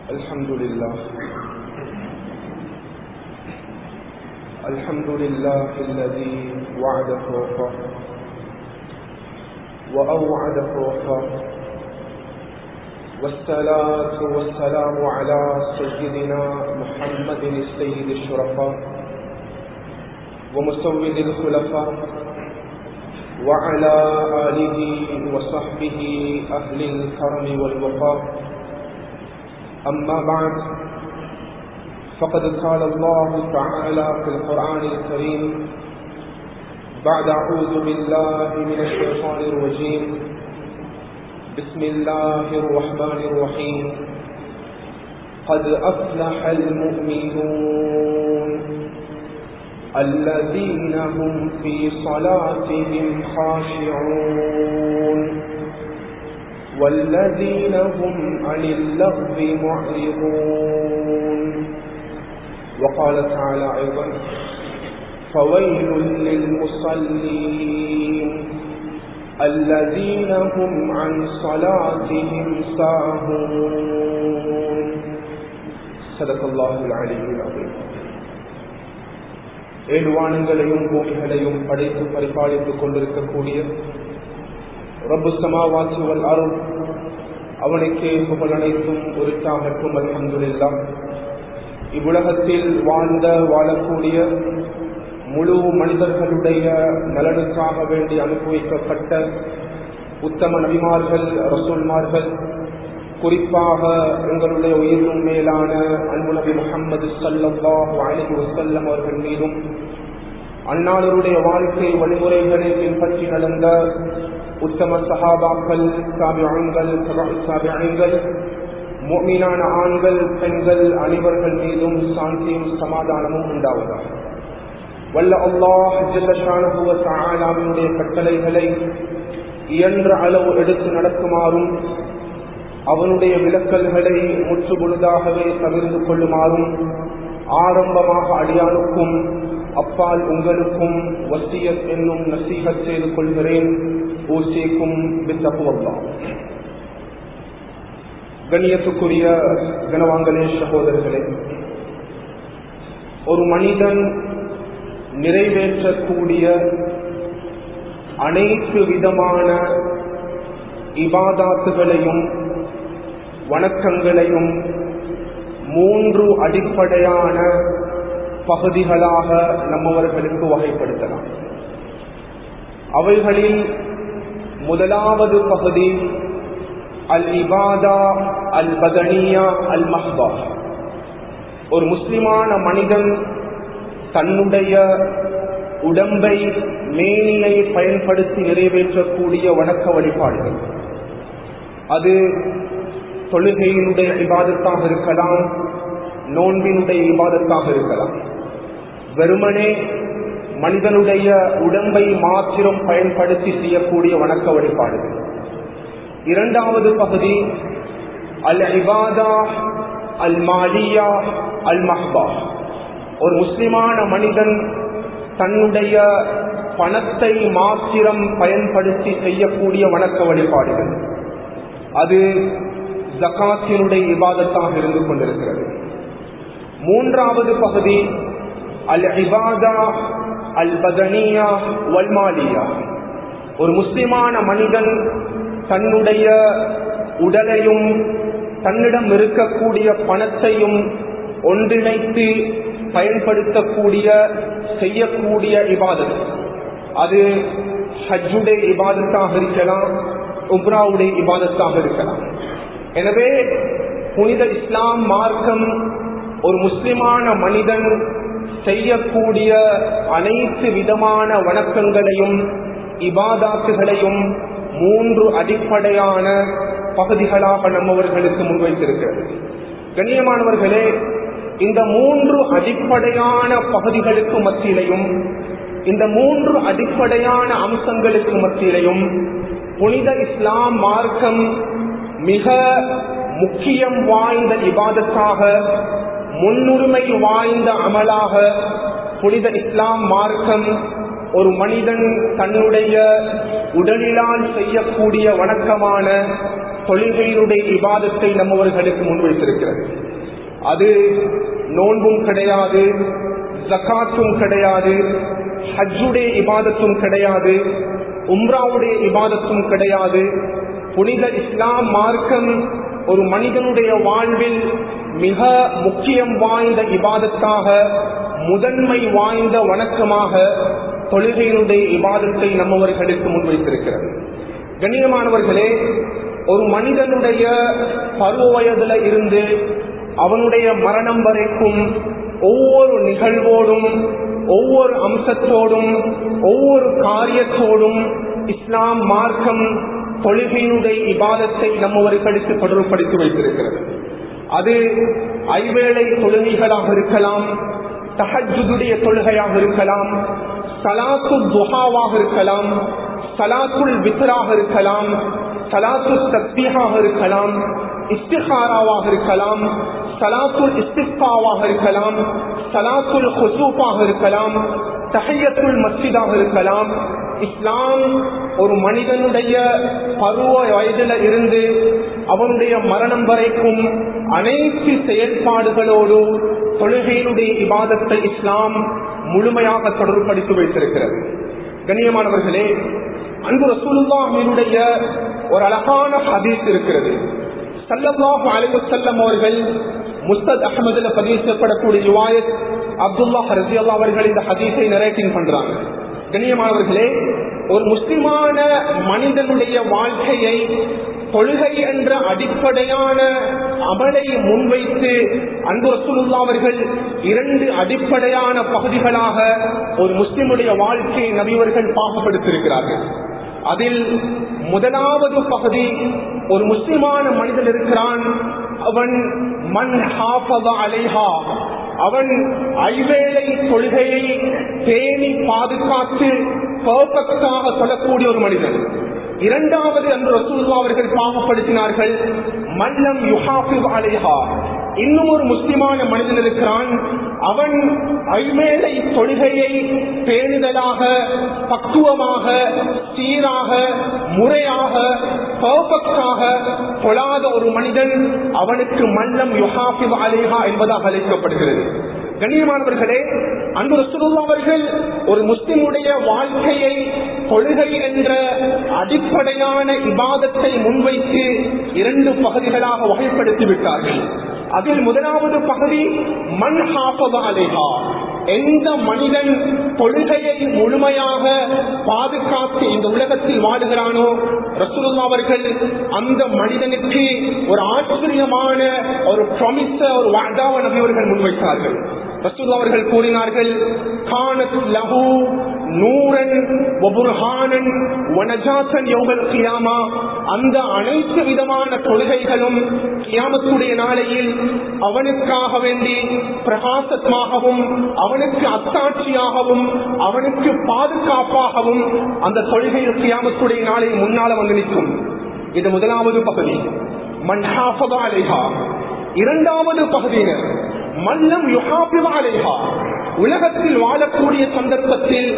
الحمد لله الحمد لله الذي وعد فوقه وأوعد فوقه والصلاة والسلام على سيدنا محمد السيد الشرفاء ومسود الخلفاء وعلى آله وصحبه أهل الكرم والوفاء أما بعد فقد قال الله تعالى في القرآن الكريم بعد أعوذ بالله من الشيطان الرجيم بسم الله الرحمن الرحيم قد أفلح المؤمنون الذين هم في صلاتهم خاشعون والذين هم عن اللغو معرضون وقال تعالى أيضا فويل للمصلين الذين هم عن صلاتهم ساهون صدق الله العلي العظيم ஏழு வானங்களையும் பூமிகளையும் படைத்து பரிபாலித்துக் கொண்டிருக்கக்கூடிய ரப்பு சமாவாசுவல் அருள் அவனுக்கே புகழ் அனைத்தும் உரித்தாகட்டும் அல்ஹம்துலில்லாம் இவ்வுலகத்தில் வாழ்ந்த வாழக்கூடிய முழு மனிதர்களுடைய நலனுக்காக வேண்டி அனுப்பி வைக்கப்பட்ட உத்தம நபிமார்கள் ரசூல்மார்கள் குறிப்பாக எங்களுடைய உயிரினும் மேலான அன்பு நபி முகமது சல்லாஹ் அலி வசல்லம் அவர்கள் மீதும் அன்னாளருடைய வாழ்க்கை வழிமுறைகளை பின்பற்றி நடந்த உத்தம சஹாபாக்கள் சாபியங்கள் சாபியங்கள் மீனான ஆண்கள் பெண்கள் அனைவர்கள் மீதும் சாந்தியும் சமாதானமும் உண்டாவதாக வல்ல அல்லாஹ் ஜல்லஷானுடைய கட்டளைகளை இயன்ற அளவு எடுத்து நடக்குமாறும் அவனுடைய விளக்கல்களை முற்று முழுதாகவே தவிர்த்து கொள்ளுமாறும் ஆரம்பமாக அடியானுக்கும் அப்பால் உங்களுக்கும் வசியத் என்னும் நசீகத் செய்து கொள்கிறேன் ஊசிக்கும் வித்தப்புவல்லா கண்ணியத்துக்குரிய கனவாங்கலே சகோதரர்களே ஒரு மனிதன் நிறைவேற்றக்கூடிய அனைத்து விதமான இபாதாத்துகளையும் வணக்கங்களையும் மூன்று அடிப்படையான பகுதிகளாக நம்மவர்களுக்கு வகைப்படுத்தலாம் அவைகளில் முதலாவது பகுதி அல் இபாதா அல் பதனியா அல் மஹ்பா ஒரு முஸ்லிமான மனிதன் தன்னுடைய உடம்பை மேனியை பயன்படுத்தி நிறைவேற்றக்கூடிய வணக்க வழிபாடுகள் அது தொழுகையினுடைய விவாதத்தாக இருக்கலாம் நோன்பினுடைய விவாதத்தாக இருக்கலாம் வெறுமனே மனிதனுடைய உடம்பை மாத்திரம் பயன்படுத்தி செய்யக்கூடிய வணக்க வழிபாடுகள் இரண்டாவது பகுதி அல் இபாதா அல் மாலியா அல் மஹ்பா ஒரு முஸ்லிமான மனிதன் தன்னுடைய பணத்தை மாத்திரம் பயன்படுத்தி செய்யக்கூடிய வணக்க வழிபாடுகள் அது ஜக்காத்தினுடைய இபாதத்தாக இருந்து கொண்டிருக்கிறது மூன்றாவது பகுதி அல் இபாதா அல் பதனியா வல்மாலியா ஒரு முஸ்லிமான மனிதன் தன்னுடைய உடலையும் தன்னிடம் இருக்கக்கூடிய பணத்தையும் ஒன்றிணைத்து பயன்படுத்தக்கூடிய செய்யக்கூடிய இபாதத் அது ஹஜ்ஜுடைய இபாதத்தாக இருக்கலாம் உப்ராவுடைய இபாதத்தாக இருக்கலாம் எனவே புனித இஸ்லாம் மார்க்கம் ஒரு முஸ்லிமான மனிதன் செய்யக்கூடிய அனைத்து விதமான வணக்கங்களையும் இபாதாத்துகளையும் மூன்று அடிப்படையான பகுதிகளாக நம்மவர்களுக்கு முன்வைத்திருக்கிறது கண்ணியமானவர்களே இந்த மூன்று அடிப்படையான பகுதிகளுக்கு மத்தியிலையும் இந்த மூன்று அடிப்படையான அம்சங்களுக்கு மத்தியிலையும் புனித இஸ்லாம் மார்க்கம் மிக முக்கியம் வாய்ந்த இபாதத்தாக முன்னுரிமை வாய்ந்த அமலாக புனித இஸ்லாம் மார்க்கம் ஒரு மனிதன் தன்னுடைய உடலிலால் செய்யக்கூடிய வணக்கமான தொழுகையினுடைய இபாதத்தை நம்மவர்களுக்கு முன்வைத்திருக்கிறது அது நோன்பும் கிடையாது ஜக்காத்தும் கிடையாது ஹஜ்ஜுடைய இபாதத்தும் கிடையாது உம்ராவுடைய இபாதத்தும் கிடையாது புனித இஸ்லாம் மார்க்கம் ஒரு மனிதனுடைய வாழ்வில் மிக முக்கியம் வாய்ந்த இபாதத்தாக முதன்மை வாய்ந்த வணக்கமாக தொழுகையினுடைய இபாதத்தை நம்மவர்களுக்கு முன்வைத்திருக்கிறது கண்ணியமானவர்களே ஒரு மனிதனுடைய பருவ வயதுல இருந்து அவனுடைய மரணம் வரைக்கும் ஒவ்வொரு நிகழ்வோடும் ஒவ்வொரு அம்சத்தோடும் ஒவ்வொரு காரியத்தோடும் இஸ்லாம் மார்க்கம் தொழுகையினுடைய இபாதத்தை நம்மவர்களுக்கு தொடர்புபடுத்தி வைத்திருக்கிறது அது ஐவேளை தொழுகைகளாக இருக்கலாம் தஹஜுடைய தொழுகையாக இருக்கலாம் சலாத்து துஹாவாக இருக்கலாம் சலாத்துல் வித்ராக இருக்கலாம் சலாத்து தக்தியாக இருக்கலாம் இஸ்திஹாராவாக இருக்கலாம் சலாத்துல் இஸ்திஃபாவாக இருக்கலாம் சலாத்துல் ஹுசூஃபாக இருக்கலாம் தஹையத்துல் மஸ்ஜிதாக இருக்கலாம் இஸ்லாம் ஒரு மனிதனுடைய பருவ வயதில இருந்து அவனுடைய மரணம் வரைக்கும் அனைத்து செயல்பாடுகளோடு தொழுகையினுடைய இபாதத்தை இஸ்லாம் முழுமையாக தொடர்படுத்தி வைத்திருக்கிறது கண்ணியமானவர்களே அன்பு ரசூலுல்லாஹினுடைய ஒரு அழகான ஹதீஸ் இருக்கிறது சல்லல்லாஹு அலைஹி வஸல்லம் அவர்கள் முஸ்தத் அஹமதுல பதிவு செய்யப்படக்கூடிய ரிவாயத் அப்துல்லா ரஜியல்லா அவர்கள் இந்த ஹதீஸை நரேட்டிங் பண்றாங்க கண்ணியமானவர்களே ஒரு முஸ்லிமான மனிதனுடைய வாழ்க்கையை தொழுகை என்ற அடிப்படையான அமலை முன்வைத்து அன்பு ரசூலுல்லா அவர்கள் இரண்டு அடிப்படையான பகுதிகளாக ஒரு முஸ்லிமுடைய வாழ்க்கையை நபிவர்கள் பாகுபடுத்தியிருக்கிறார்கள் அதில் முதலாவது பகுதி ஒரு முஸ்லிமான மனிதன் இருக்கிறான் அவன் மண் ஹாஃபதா அலைஹா அவன் ஐவேளை கொள்கையை பேணி பாதுகாத்து பர்ஃபெக்டாக சொல்லக்கூடிய ஒரு மனிதன் இரண்டாவது அன்று ரசூல்லா அவர்கள் பாவப்படுத்தினார்கள் மல்லம் யுஹாஃபிப் அலைஹா இன்னும் ஒரு முஸ்லிமான மனிதன் இருக்கிறான் அவன் ஐவேளை தொழுகையை பேணுதலாக பக்குவமாக சீராக முறையாக பர்ஃபெக்டாக தொழாத ஒரு மனிதன் அவனுக்கு மல்லம் யுஹாஃபிப் அலேஹா என்பதாக அழைக்கப்படுகிறது கண்ணியமானவர்களே அன்பு ரசூலுல்லா அவர்கள் ஒரு முஸ்லிமுடைய வாழ்க்கையை கொள்கை என்ற அடிப்படையான இபாதத்தை முன்வைத்து இரண்டு பகுதிகளாக வகைப்படுத்தி விட்டார்கள் அதில் முதலாவது பகுதி மண் ஹாஃபதாலேஹா எந்த மனிதன் கொள்கையை முழுமையாக பாதுகாத்து இந்த உலகத்தில் வாழுகிறானோ ரசூலுல்லா அவர்கள் அந்த மனிதனுக்கு ஒரு ஆச்சரியமான ஒரு ப்ரொமிஸ ஒரு வாதாவ நபி அவர்கள் முன்வைத்தார்கள் ரசூல்லா அவர்கள் கூறினார்கள் கானத் லஹு நூரன் வபுர்ஹானன் வனஜாசன் யோகல் கியாமா அந்த அனைத்து விதமான கொள்கைகளும் கியாமத்துடைய நாளையில் அவனுக்காக வேண்டி பிரகாசமாகவும் அவனுக்கு அத்தாட்சியாகவும் அவனுக்கு பாதுகாப்பாகவும் அந்த தொழுகையில் கியாமத்துடைய நாளில் முன்னால வந்து நிற்கும் இது முதலாவது பகுதி மன்ஹாஃபதா அலைஹா இரண்டாவது பகுதியினர் மல்லம் யுகாபிவா அலைஹா உலகத்தில் வாழக்கூடிய சந்தர்ப்பத்தில்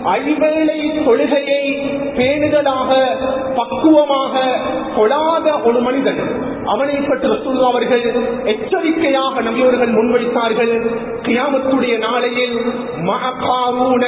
ஐவேளை தொழுகையை பேணுதலாக பக்குவமாக கொடாத ஒரு மனிதன் அவனை பற்றி ரசூல் அவர்கள் எச்சரிக்கையாக நம்பியவர்கள் முன்வைத்தார்கள் கியாமத்துடைய நாளையில் மகாரூன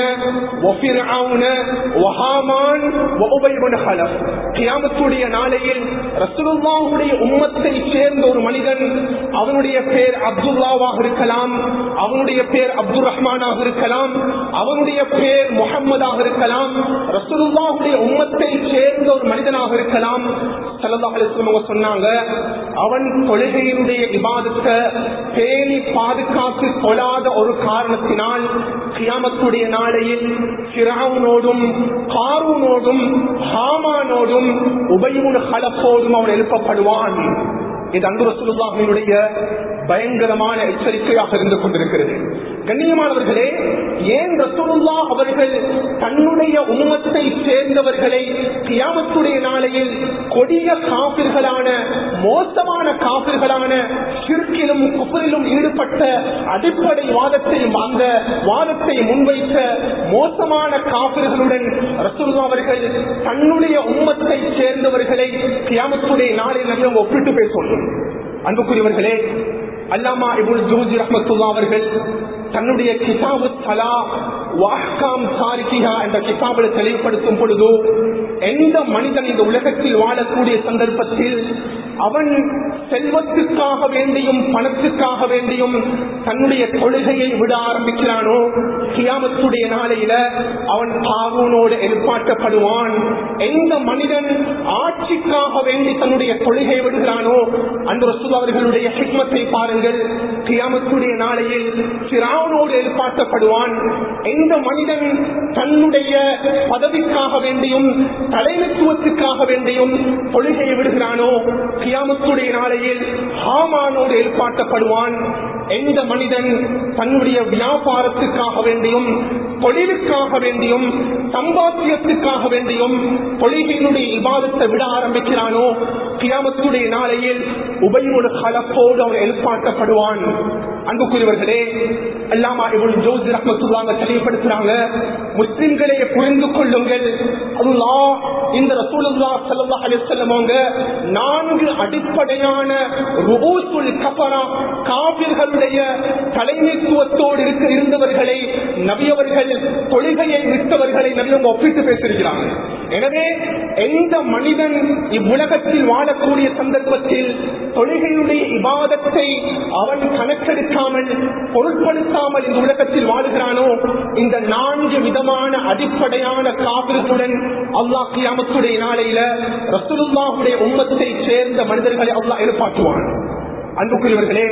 கியாமத்துடைய நாளையில் ரசூலுல்லாவுடைய உம்மத்தை சேர்ந்த ஒரு மனிதன் அவனுடைய பேர் அப்துல்லாவாக இருக்கலாம் அவனுடைய பேர் அப்துல் ரஹ்மானாக இருக்கலாம் அவனுடைய பேர் முகம்மதாக இருக்கலாம் ரசூலுல்லாவுடைய உம்மத்தை சேர்ந்த ஒரு மனிதனாக இருக்கலாம் சொன்னாங்க அவன் தொழுகையினுடைய விவாதத்தை பேணி பாதுகாத்து கொள்ளாத ஒரு காரணத்தினால் கியாமத்துடைய நாளையில் சிராவுனோடும் காரூனோடும் ஹாமானோடும் உபயுன் ஹலப்போடும் அவன் எழுப்பப்படுவான் இது அன்பு ரசூலுல்லாஹினுடைய பயங்கரமான எச்சரிக்கையாக இருந்து கொண்டிருக்கிறது கண்ணியமானவர்களே ஏன் ரசூலுல்லா அவர்கள் தன்னுடைய உம்மத்தை சேர்ந்தவர்களை கியாமத்துடைய நாளையில் கொடிய காப்பிர்களான மோசமான காப்பிர்களான சிற்கிலும் குப்பரிலும் ஈடுபட்ட அடிப்படை வாதத்தை அந்த வாதத்தை முன்வைத்த மோசமான காப்பிர்களுடன் ரசூலுல்லா அவர்கள் தன்னுடைய உம்மத்தை சேர்ந்தவர்களை கியாமத்துடைய நாளில் நம்பி அவங்க ஒப்பிட்டு பேசணும் அன்புக்குரியவர்களே அல்லாமா இபுல் ஜூஜி ரஹமத்துல்லா அவர்கள் தன்னுடைய கிதாபு சலா வாஹ்காம் சாரிகியா என்ற கிதாபில் தெளிவுபடுத்தும் பொழுது எந்த மனிதன் இந்த உலகத்தில் வாழக்கூடிய சந்தர்ப்பத்தில் அவன் செல்வத்துக்காக வேண்டியும் பணத்துக்காக வேண்டியும் தன்னுடைய கொள்கையை விட ஆரம்பிக்கிறானோ கியாமத்துடைய நாளையில அவன் பாவனோடு எழுப்பாட்டப்படுவான் எந்த மனிதன் ஆட்சிக்காக வேண்டி தன்னுடைய கொள்கையை விடுகிறானோ அந்த ரசூல் அவர்களுடைய ஹிக்மத்தை பாருங்கள் கியாமத்துடைய நாளையில் சிராவனோடு எழுப்பாட்டப்படுவான் எந்த மனிதன் தன்னுடைய பதவிக்காக வேண்டியும் தலைமைத்துவத்துக்காக வேண்டியும் கொள்கையை விடுகிறானோ கியாமத்துடைய நாளையில் ஹாமானோடு எழுப்பாட்டப்படுவான் எந்த மனிதன் தன்னுடைய வியாபாரத்துக்காக வேண்டியும் தொழிலுக்காக வேண்டியும் சம்பாத்தியத்துக்காக வேண்டியும் தொழிலினுடைய விவாதத்தை விட ஆரம்பிக்கிறானோ கியாமத்துடைய நாளையில் உபயோக கலப்போடு அவன் எழுப்பாட்டப்படுவான் அன்புக்குரியவர்களே அல்லாமா இவள் ஜோதி ரஹமத்துல்லாங்க தெளிவுபடுத்துறாங்க முஸ்லிம்களை புரிந்து கொள்ளுங்கள் அல்லா இந்த ரசூலுல்லா ஸல்லல்லாஹு அலைஹி வஸல்லம் அவங்க நான்கு அடிப்படையான ருபூசுல் கஃபரா காபிர்களுடைய தலைமைத்துவத்தோடு இருக்க இருந்தவர்களை நபியவர்கள் தொழுகையை விட்டவர்களை நபி அவங்க ஒப்பிட்டு பேசியிருக்கிறாங்க எனவே எந்த மனிதன் இவ்வுலகத்தில் வாழக்கூடிய சந்தர்ப்பத்தில் தொழுகையுடைய இபாதத்தை அவன் கணக்கெடுக்காமல் பொருட்படுத்தாமல் இந்த உலகத்தில் வாழுகிறானோ இந்த நான்கு விதமான அடிப்படையான காவிர்களுடன் அல்லாஹ் கியாமத்துடைய நாளையில ரசூலுல்லாஹுடைய உம்மத்தை சேர்ந்த மனிதர்களை அல்லாஹ் எழுப்பாட்டுவான் அன்புக்குரியவர்களே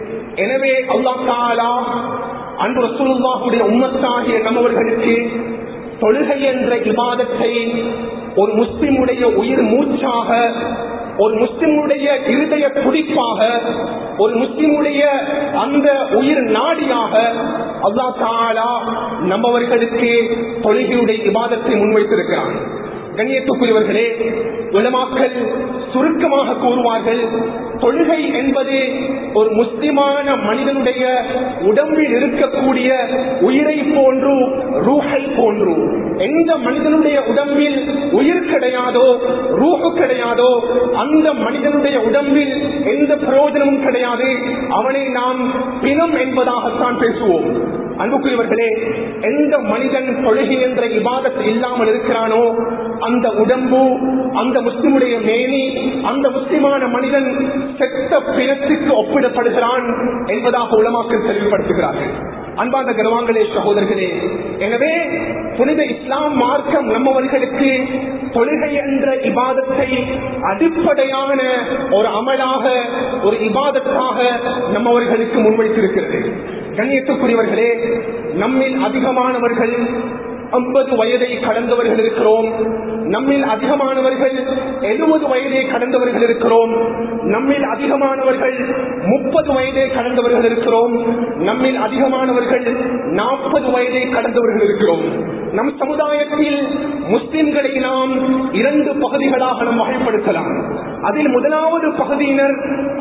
எனவே அல்லாஹ் தாலா அன்பு ரசூலுல்லாஹுடைய உம்மத்தாகிய நம்மவர்களுக்கு தொழுகை என்ற இபாதத்தை ஒரு முஸ்லிமுடைய உயிர் மூச்சாக ஒரு முஸ்லிமுடைய இருதய துடிப்பாக ஒரு முஸ்லிமுடைய அந்த உயிர் நாடியாக அல்லா தாலா நம்மவர்களுக்கு தொழுகையுடைய விவாதத்தை முன்வைத்திருக்கிறான் கண்ணியத்துக்குரியவர்களே உலமாக்கள் சுருக்கமாக கூறுவார்கள் தொழுகை என்பது ஒரு முஸ்லிமான மனிதனுடைய உடம்பில் இருக்கக்கூடிய உயிரை போன்று ரூஹை போன்று எந்த மனிதனுடைய உடம்பில் உயிர் கிடையாதோ ரூஹு கிடையாதோ அந்த மனிதனுடைய உடம்பில் எந்த பிரயோஜனமும் கிடையாது அவனை நாம் பிணம் என்பதாகத்தான் பேசுவோம் அன்புக்குரியவர்களே எந்த மனிதன் தொழுகை என்ற விவாதத்தில் இல்லாமல் இருக்கிறானோ அந்த உடம்பு அந்த முஸ்லிமுடைய மேனி அந்த முஸ்லிமான மனிதன் செத்த பிணத்துக்கு ஒப்பிடப்படுகிறான் என்பதாக உலமாக்கள் தெளிவுபடுத்துகிறார்கள் அன்பார்ந்த கனவாங்களே சகோதரர்களே எனவே புனித இஸ்லாம் மார்க்கம் நம்மவர்களுக்கு தொழுகை என்ற இபாதத்தை அடிப்படையான ஒரு அமலாக ஒரு இபாதத்தாக நம்மவர்களுக்கு முன்வைத்திருக்கிறது கண்ணியத்துக்குரியவர்களே நம்மில் அதிகமானவர்கள் ஐம்பது வயதை கடந்தவர்கள் இருக்கிறோம் நம்மில் அதிகமானவர்கள் எழுபது வயதை கடந்தவர்கள் இருக்கிறோம் நம்மில் அதிகமானவர்கள் முப்பது வயதை கடந்தவர்கள் இருக்கிறோம் நம்மில் அதிகமானவர்கள் நாற்பது வயதை கடந்தவர்கள் இருக்கிறோம் நம் சமுதாயத்தில் முஸ்லிம்களை நாம் இரண்டு பகுதிகளாக நாம் வகைப்படுத்தலாம் அதில் முதலாவது பகுதியினர்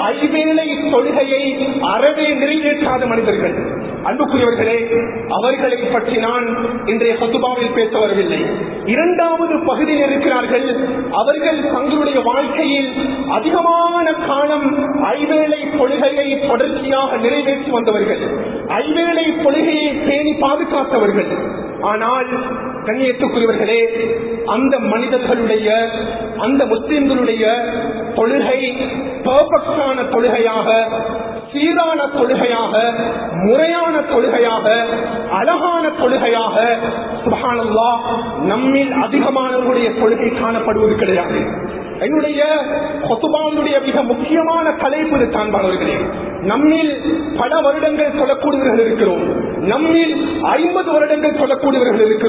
ஐவேளை தொழுகையை அறவே நிறைவேற்றாத மனிதர்கள் அன்புக்குரியவர்களே அவர்களை பற்றி நான் இன்றைய சத்துபாவில் பேச வரவில்லை இரண்டாவது பகுதியில் இருக்கிறார்கள் அவர்கள் தங்களுடைய வாழ்க்கையில் அதிகமான காலம் ஐவேளை கொள்கையை தொடர்ச்சியாக நிறைவேற்றி வந்தவர்கள் ஐவேளை கொள்கையை பேணி பாதுகாத்தவர்கள் ஆனால் கண்ணியத்துக்குரியவர்களே அந்த மனிதர்களுடைய அந்த முஸ்லிம்களுடைய தொழுகை பர்ஃபெக்டான தொழுகையாக சீரான தொழுகையாக முறையான தொழுகையாக அழகான தொழுகையாக சுபகானல்லா நம்மில் அதிகமானவர்களுடைய தொழுகை காணப்படுவது கிடையாது என்னுடைய கொத்துபாவுடைய மிக முக்கியமான தலைப்பு காண்பாளர்களே நம்மில் பல வருடங்கள் சொல்லக்கூடியவர்கள் இருக்கிறோம் நம்மில் ஐம்பது வருடங்கள் சொல்லக்கூடியவர்கள் இருக்கிறோம்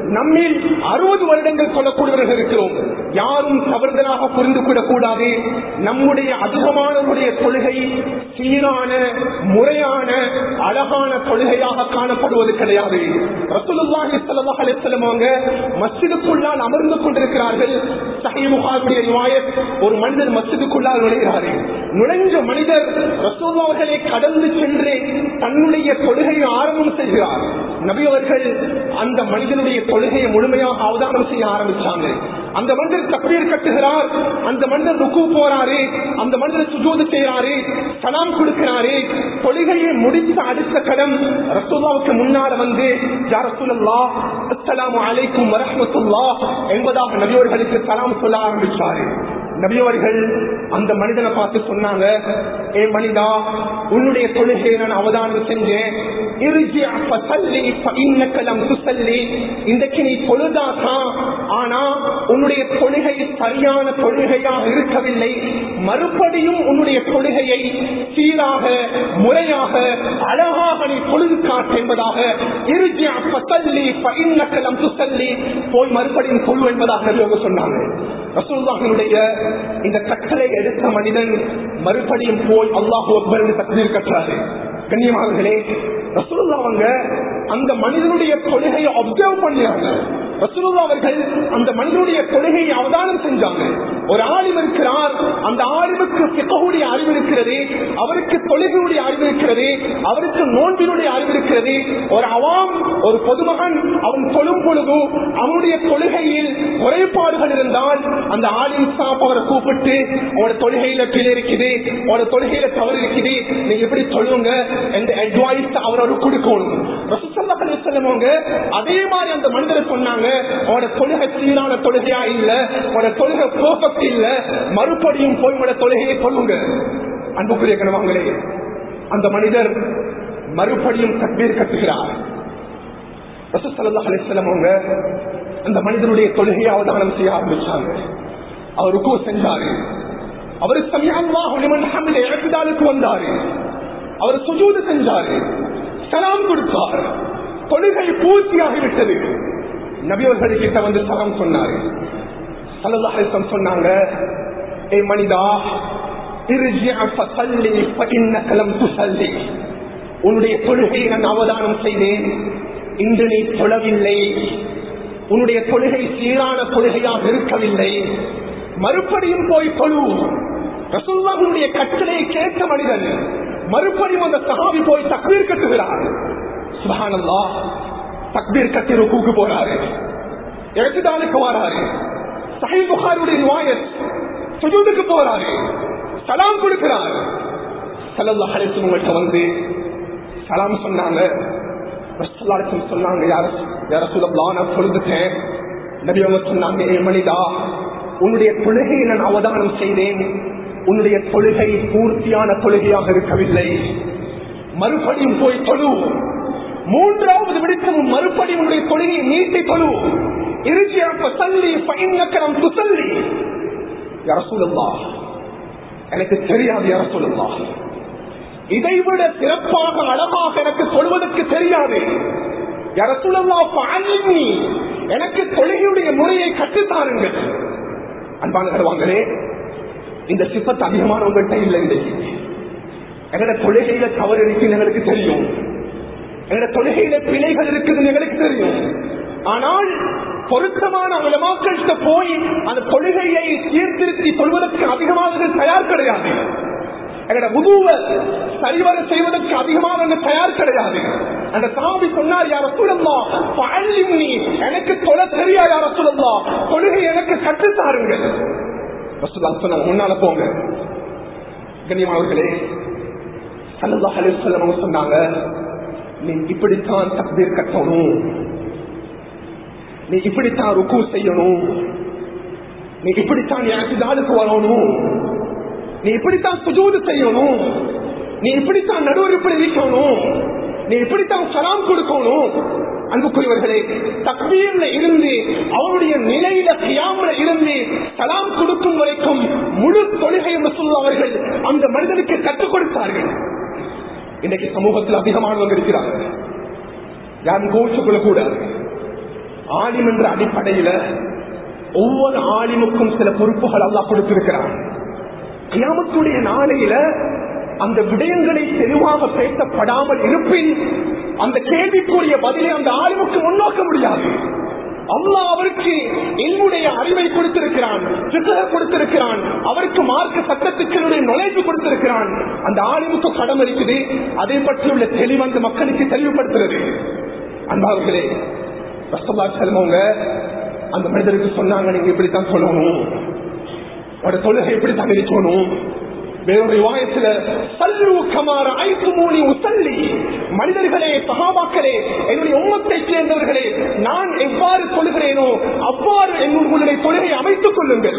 நம்மில் அறுபது வருடங்கள் சொல்லக்கூடியவர்கள் இருக்கிறோம் யாரும் தவறுதலாக புரிந்து கொள்ளக்கூடாது நம்முடைய அதிகமானவருடைய தொழுகை சீரான முறையான அழகான தொழுகையாக காணப்படுவது கிடையாது ரசூலுல்லாஹி ஸல்லல்லாஹு அலைஹி வஸல்லம் அவங்க மஸ்ஜிதுக்குள்ளால் அமர்ந்து கொண்டிருக்கிறார்கள் சஹீஹ் புகாரியுடைய ரிவாயத் ஒரு மனிதர் மஸ்ஜிதுக்குள்ளால் நுழைகிறார் நுழைஞ்ச மனிதர் ரசூலுல்லாஹ்களை கடந்து சென்று தன்னுடைய தொழுகையை ஆரம்பம் செய்கிறார் நபி அவர்கள் அந்த மனிதனுடைய தொழுகையை முழுமையாக அவதானம் செய்ய ஆரம்பிச்சாங்க அந்த மனிதர் தக்பீர் கட்டுகிறார் அந்த மனிதர் ருக்கு போறாரு அந்த மனிதர் சுஜூது செய்யறாரு சலாம் கொடுக்கிறாரு தொழுகையை முடித்த அடுத்த கடம் ரசூல்லாவுக்கு முன்னால வந்து யா ரசூலல்லாஹ் அஸ்ஸலாமு அலைக்கும் வரஹ்மத்துல்லாஹ் என்பதாக நபியவர்களுக்கு சலாம் சொல்ல ஆரம்பிச்சாரு நபியவர்கள் அந்த மனிதனை பார்த்து சொன்னாங்க ஏ மனிதா உன்னுடைய தொழுகையை நான் அவதானம் செஞ்சேன் இறுஜி ஃபஸல்லி ஃபஇன்னக லம் துஸல்லி இன்றைக்கு நீ தொழுதாதான் ஆனா உன்னுடைய தொழுகை சரியான தொழுகையாக இருக்கவில்லை மறுபடியும் உன்னுடைய தொழுகையை சீராக முறையாக அழகாக நீ பொழுது காட்டு என்பதாக இறுஜி ஃபஸல்லி ஃபஇன்னக லம் துஸல்லி போய் மறுபடியும் தொழு என்பதாக நபி அவங்க சொன்னாங்க ரசூலுல்லாஹினுடைய இந்த கட்டளை எடுத்த மனிதன் மறுபடியும் போய் அல்லாஹு அக்பர் என்று தக்பீர் கட்டுறாரு கண்ணியமானவர்களே ரசூலுல்லா அவங்க அந்த மனிதனுடைய தொழுகையை அப்சர்வ் பண்ணாங்க ரசூலுல்லா அவர்கள் அந்த மனிதனுடைய தொழுகையை அவதானம் செஞ்சாங்க ஒரு ஆலிம் இருக்கிறார் அந்த ஆலிமுக்கு பிகவுடைய அறிவு இருக்கிறது அவருக்கு தொழுகையுடைய அறிவு இருக்கிறது அவருக்கு நோன்பினுடைய அறிவு இருக்கிறது ஒரு அவாம் ஒரு பொதுமகன் அவன் தொழும் பொழுது அவனுடைய தொழுகையில் குறைபாடுகள் இருந்தால் அந்த ஆலிம் சாப் அவரை கூப்பிட்டு அவனோட தொழுகையில கீழே இருக்குது அவனோட தொழுகையில தவறு இருக்குது நீங்க எப்படி தொழுங்க என்ற அட்வைஸ் அவரோட கொடுக்கணும் ரசூலுல்லாஹி அலைஹி வஸல்லம் அவங்க அதே மாதிரி அந்த மனிதரை சொன்னாங்க அவனோட தொழுகை சீரான தொழுகையா இல்ல அவனோட தொழுகை பெர்ஃபெக்ட் இல்ல மறுபடியும் போய் உங்களோட தொழுகையை சொல்லுங்க அன்புக்குரிய கணவாங்களே அந்த மனிதர் மறுபடியும் தக்பீர் கட்டுகிறார் ரசூலுல்லாஹி அலைஹி வஸல்லம் அவங்க அந்த மனிதனுடைய தொழுகையை அவதானம் செய்ய ஆரம்பிச்சாங்க அவர் ருக்கு செஞ்சாரு அவர் சமியால்லாஹு லிமன் ஹம்ல இஅ்திதாலுக்கு வந்தாரு அவர் சுஜூது செஞ்சாரு சலாம் கொடுத்தார் தொழுகை பூர்த்தியாகிவிட்டது நபியவர்கள் கிட்ட வந்து சலாம் சொன்னாரு ஸல்லல்லாஹு அலைஹி வஸல்லம் சொன்னாங்க ஏ மனிதா இர்ஜிஅ ஃபஸல்லி ஃபஇன்னக லம் துஸல்லி உன்னுடைய தொழுகையை நான் அவதானம் செய்தேன் இன்று நீ தொழவில்லை உன்னுடைய தொழுகை சீரான தொழுகையாக இருக்கவில்லை மறுபடியும் போய் தொழு ரசூல்லாவுடைய கட்டளையை கேட்ட மனிதன் மறுபடியும் அந்த சஹாபி போய் தக்பீர் கட்டுகிறார் சுபஹானல்லா தக்பீர் கட்டி ருக்குக்கு போறாரு எழுத்துதானுக்கு வராரு சஹி புகாருடைய ரிவாயத் சுஜூதுக்கு போறாரு சலாம் கொடுக்கிறார் சல்லல்லாஹு அலைஹி வஸல்லம் உங்கள்கிட்ட வந்து சலாம் சொன்னாங்க ரசூலுல்லாஹி சொன்னாங்க யார யார சொல்லலாம் நான் சொல்லிட்டேன் நபி அவங்க சொன்னாங்க ஏ மனிதா உன்னுடைய தொழுகையை நான் அவதானம் செய்தேன் உன்னுடைய தொழுகை பூர்த்தியான தொழுகையாக இருக்கவில்லை மறுபடியும் போய் தொழு மூன்றாவது விடுத்தமும் மறுபடியும் உன்னுடைய தொழுகையை நீட்டி தொழு இறுதியாக சல்லி பயங்கரம் துசல்லி யார சொல்லலாம் எனக்கு தெரியாது யார சொல்லலாம் இதைவிட சிறப்பாக அழகாக எனக்கு சொல்வதற்கு தெரியாது யார சொல்லலாம் எனக்கு தொழுகையுடைய முறையை கற்றுத்தாருங்கள் அன்பான கருவாங்களே இந்த சிப்பத்து அதிகமானவங்கள்ட்ட இல்லை இன்றைக்கு எங்கட தொழுகையில தவறு இருக்குன்னு எங்களுக்கு தெரியும் எங்கட தொழுகையில பிழைகள் இருக்குதுன்னு எங்களுக்கு தெரியும் ஆனால் பொருத்தமான உலமாக்கள்கிட்ட போய் அந்த தொழுகையை சீர்திருத்தி சொல்வதற்கு அதிகமாக தயார் கிடையாது எங்கட முதுவ சரிவர செய்வதற்கு அதிகமாக தயார் கிடையாது அந்த சாமி சொன்னார் யார சொல்லலாம் நீ எனக்கு தொழ தெரியா யார சொல்லலாம் தொழுகை எனக்கு கற்றுத்தாருங்கள் சொன்னாங்க முன்னால போங்க கண்ணியமானவர்களே சல்லல்லாஹு அலைஹி வஸல்லம் சொன்னாங்க நீ இப்படித்தான் தக்பீர் கட்டணும் நீ இப்படித்தான் ருக்கு செய்யணும் நீ இப்படித்தான் எனக்கு நாளுக்கு வரணும் நீ இப்படித்தான் சுஜூது செய்யணும் நீ இப்படித்தான் நடுவர் இப்படி இருக்கணும் நீ இப்படித்தான் சலாம் கொடுக்கணும் அன்புக்குரியவர்களே தக்பீர்ல இருந்து அவருடைய நிலையில கியாமல இருந்து சலாம் கொடுக்கும் வரைக்கும் முழு தொழுகை மசூல் அவர்கள் அந்த மனிதனுக்கு கற்றுக் கொடுத்தார்கள் இன்றைக்கு சமூகத்தில் அதிகமானவங்க இருக்கிறாங்க யாரும் கோச்சு கொள்ளக்கூடாது ஆலிம் என்ற அடிப்படையில ஒவ்வொரு ஆலிமுக்கும் சில பொறுப்புகள் அல்லாஹ் கொடுத்திருக்கிறான் கியாமத்துடைய நாளையில அந்த விடயங்களை தெளிவாக பேசப்படாமல் இருப்பின் அந்த கேள்விக்குரிய பதிலை அந்த ஆலிமுக்கு முன்னோக்க முடியாது அல்லாஹ் அவருக்கு என்னுடைய அறிவை கொடுத்திருக்கிறான் சித்தக கொடுத்திருக்கிறான் அவருக்கு மார்க்க சட்டத்துக்கு நுழைவு கொடுத்திருக்கிறான் அந்த ஆலிமுக்கு கடம் இருக்குது அதை பற்றியுள்ள தெளிவு அந்த மக்களுக்கு தெளிவுபடுத்துறது அன்பார்களே ரசல்லா செல்வங்க அந்த மனிதருக்கு சொன்னாங்க நீங்க இப்படித்தான் சொல்லணும் ஒரு தொழுகை இப்படித்தான் இருக்கணும் வேறொரு வாயத்துல சல்லு கமார ஐந்து மூணி உசல்லி மனிதர்களே சகாபாக்களே என்னுடைய உம்மத்தை சேர்ந்தவர்களே நான் எவ்வாறு சொல்கிறேனோ அவ்வாறு என்னுடைய தொழுகை அமைத்துக் கொள்ளுங்கள்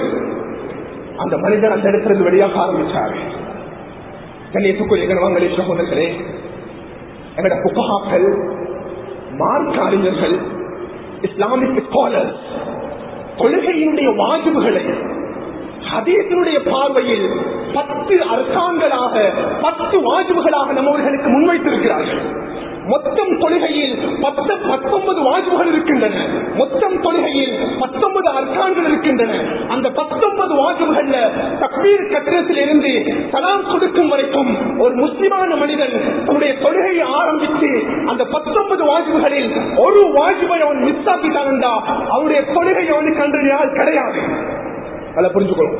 அந்த மனிதர் அந்த இடத்துல வெளியாக ஆரம்பிச்சார் கண்ணியத்துக்குரிய கணவங்களே சகோதரர்களே எங்கட புகாக்கள் மார்க்க அறிஞர்கள் இஸ்லாமிக் ஸ்காலர்ஸ் தொழுகையினுடைய வாஜிபுகளை ஹதீசனுடைய பார்வையில் பத்து அர்த்தாங்களாக பத்து வாஜிபுகளாக நம்மவர்களுக்கு முன்வைத்திருக்கிறார்கள் மொத்தம் தொழுகையில் பத்து பத்தொன்பது வாஜிபுகள் இருக்கின்றன மொத்தம் தொழுகையில் பத்தொன்பது அர்த்தான்கள் இருக்கின்றன அந்த பத்தொன்பது வாஜிபுகள்ல தப்பீர் கட்டிடத்தில் இருந்து சலாம் கொடுக்கும் வரைக்கும் ஒரு முஸ்லிமான மனிதன் தன்னுடைய தொழுகையை ஆரம்பித்து அந்த பத்தொன்பது வாஜிபுகளில் ஒரு வாஜிபை அவன் மிஸ் ஆக்கிட்டான் அவனுடைய தொழுகை அவனுக்கு அன்று கிடையாது அதை புரிஞ்சுக்கணும்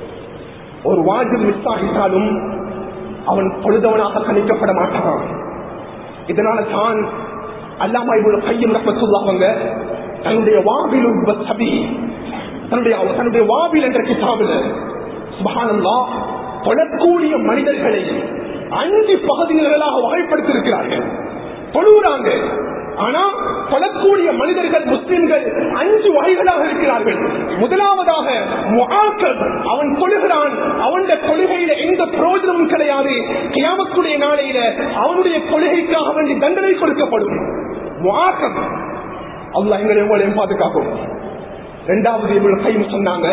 ஒரு வாஜிப் மிஸ் ஆகிட்டாலும் அவன் தொழுதவனாக கணிக்கப்பட மாட்டான் இதனால தான் அல்லாமா இவ்வளவு கையும் ரப்பத்துள்ளாவங்க தன்னுடைய வாபில் சபி தன்னுடைய தன்னுடைய வாபில் என்ற கிதாபில் சுபஹானல்லா தொழக்கூடிய மனிதர்களை அஞ்சு பகுதிகளாக வகைப்படுத்தியிருக்கிறார்கள் தொழுகிறாங்க ஆனா தொழக்கூடிய மனிதர்கள் முஸ்லிம்கள் அஞ்சு வகைகளாக இருக்கிறார்கள் முதலாவதாக முகாக்கள் அவன் கொள்கிறான் அவனுடைய கொள்கையில எந்த பிரயோஜனமும் கிடையாது கியாமத்துடைய நாளையில அவனுடைய கொள்கைக்காக வேண்டி தண்டனை கொடுக்கப்படும் முகாக்கம் அல்ல எங்களை எங்களையும் பாதுகாக்கும் இரண்டாவது இவள் கையும் சொன்னாங்க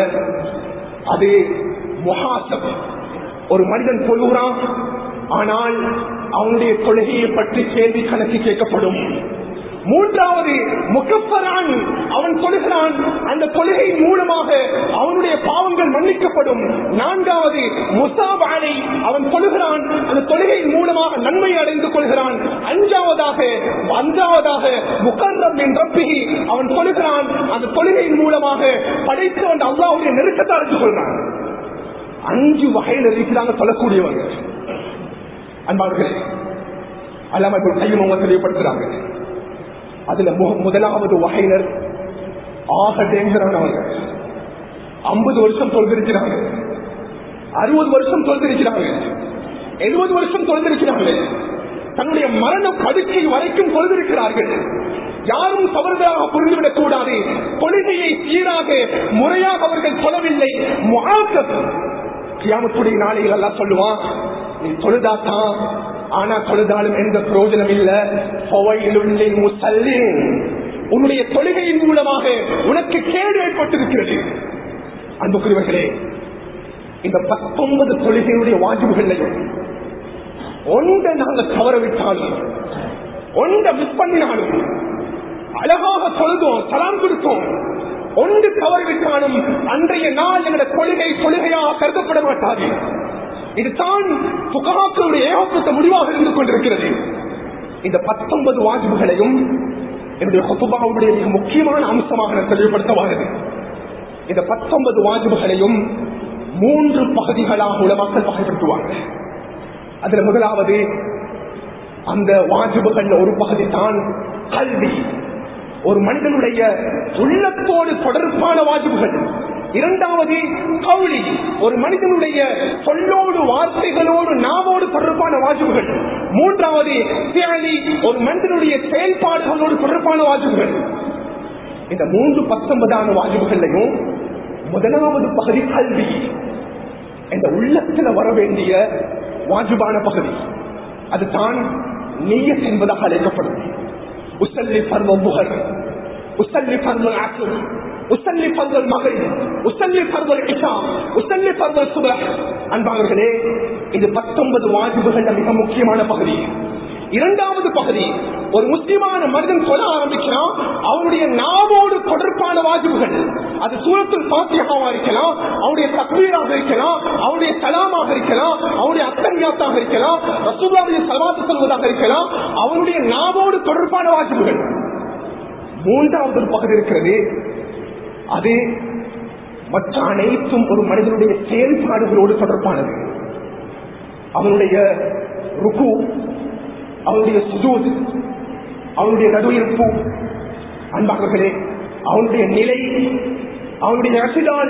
அது முகாசம் ஒரு மனிதன் கொள்கிறான் ஆனால் அவனுடைய கொள்கையை பற்றி கேள்வி கணக்கு கேட்கப்படும் மூன்றாவது முகப்பரான் அவன் கொள்கிறான் அந்த கொள்கை மூலமாக அவனுடைய பாவங்கள் மன்னிக்கப்படும் நான்காவது முசாபாலை அவன் கொள்கிறான் அந்த தொழுகை மூலமாக நன்மை அடைந்து கொள்கிறான் அஞ்சாவதாக அஞ்சாவதாக முகர்ரம் என் ரப்பிகி அவன் கொள்கிறான் அந்த தொழுகையின் மூலமாக படைத்தவன் அல்லாவுடைய நெருக்கத்தை அடைந்து கொள்றான் அஞ்சு வகையில் இருக்கிறாங்க சொல்லக்கூடியவங்க அன்பார்களே அல்லாம இப்ப கையும் அவங்க தெளிவுபடுத்துறாங்க அதுல முதலாவது வகையினர் ஆக டேஞ்சரானவங்க ஐம்பது வருஷம் தொழுதிருக்கிறாங்க அறுபது வருஷம் தொழுதிருக்கிறாங்க எழுபது வருஷம் தொழுதிருக்கிறாங்க தன்னுடைய மரண படுக்கை வரைக்கும் தொழுதிருக்கிறார்கள் யாரும் தவறுதலாக புரிந்துவிடக் கூடாது கொள்கையை சீராக முறையாக அவர்கள் சொல்லவில்லை கியாமத்துடைய நாளைகள் எல்லாம் சொல்லுவான் நீ தொழுதாத்தான் ஆனா தொழுதாலும் எந்த பிரயோஜனம் இல்ல உன்னுடைய தொழுகையின் மூலமாக உனக்கு கேடு ஏற்பட்டிருக்கிறது அன்புக்குரியவர்களே இந்த பத்தொன்பது தொழுகையுடைய வாஜிபுகளையும் ஒன்றை நாங்கள் தவறவிட்டாலும் ஒன்றை மிஸ் பண்ணினாலும் அழகாக தொழுதோம் சலாம் கொடுத்தோம் ஒன்று தவறிவிட்டாலும் அன்றைய நாள் எங்களுடைய கொள்கை கொள்கையாக கருதப்பட மாட்டாது இதுதான் புகாக்களுடைய ஏகப்பட்ட முடிவாக இருந்து கொண்டிருக்கிறது இந்த பத்தொன்பது வாஜிபுகளையும் என்னுடைய கொத்துபாவுடைய மிக முக்கியமான அம்சமாக நான் தெளிவுபடுத்தவானது இந்த பத்தொன்பது வாஜிபுகளையும் மூன்று பகுதிகளாக உள்ள மக்கள் வகைப்படுத்துவாங்க அதுல முதலாவது அந்த வாஜிபுகள் ஒரு பகுதி தான் கல்வி ஒரு மனிதனுடைய உள்ளத்தோடு தொடர்பான வாஜிபுகள் இரண்டாவது கவுளி ஒரு மனிதனுடைய சொல்லோடு வார்த்தைகளோடு நாவோடு தொடர்பான வாஜிபுகள் மூன்றாவது தியாகி ஒரு மனிதனுடைய செயல்பாடுகளோடு தொடர்பான வாஜிபுகள் இந்த மூன்று பத்தொன்பதான வாஜிபுகள்லையும் முதலாவது பகுதி கல்வி இந்த உள்ளத்துல வர வேண்டிய வாஜிபான பகுதி அதுதான் நீயத் என்பதாக அழைக்கப்படும் உசல்லி பர்வ புகழ் உசல்லி பர்வ ஆசல் உசல்லி பர்வல் மகள் உசல்லி பர்வல் இஷா உசல்லி பர்வல் சுப அன்பாளர்களே இது பத்தொன்பது வாஜிபுகள் மிக முக்கியமான பகுதி இரண்டாவது பகுதி ஒரு முஸ்லிமான மனிதன் சொல்ல ஆரம்பிக்கிறான் அவனுடைய நாவோடு தொடர்பான வாஜிபுகள் அது சூரத்தில் பாத்தியமாக இருக்கலாம் அவனுடைய தக்வீராக இருக்கலாம் அவனுடைய சலாமாக இருக்கலாம் அவனுடைய அத்தன்யாத்தாக இருக்கலாம் ரசூல்லாவுடைய சலவாத்து சொல்வதாக இருக்கலாம் அவனுடைய நாவோடு தொடர்பான வாஜிபுகள் மூன்றாவது ஒரு பகுதி இருக்கிறது அது மற்ற அனைத்தும் ஒரு மனிதனுடைய செயல்பாடுகளோடு தொடர்பானது அவனுடைய ருக்கு அவனுடைய சுஜூத் அவனுடைய நடுவிருப்பு அன்பார்களே அவனுடைய நிலை அவனுடைய ரசிதால்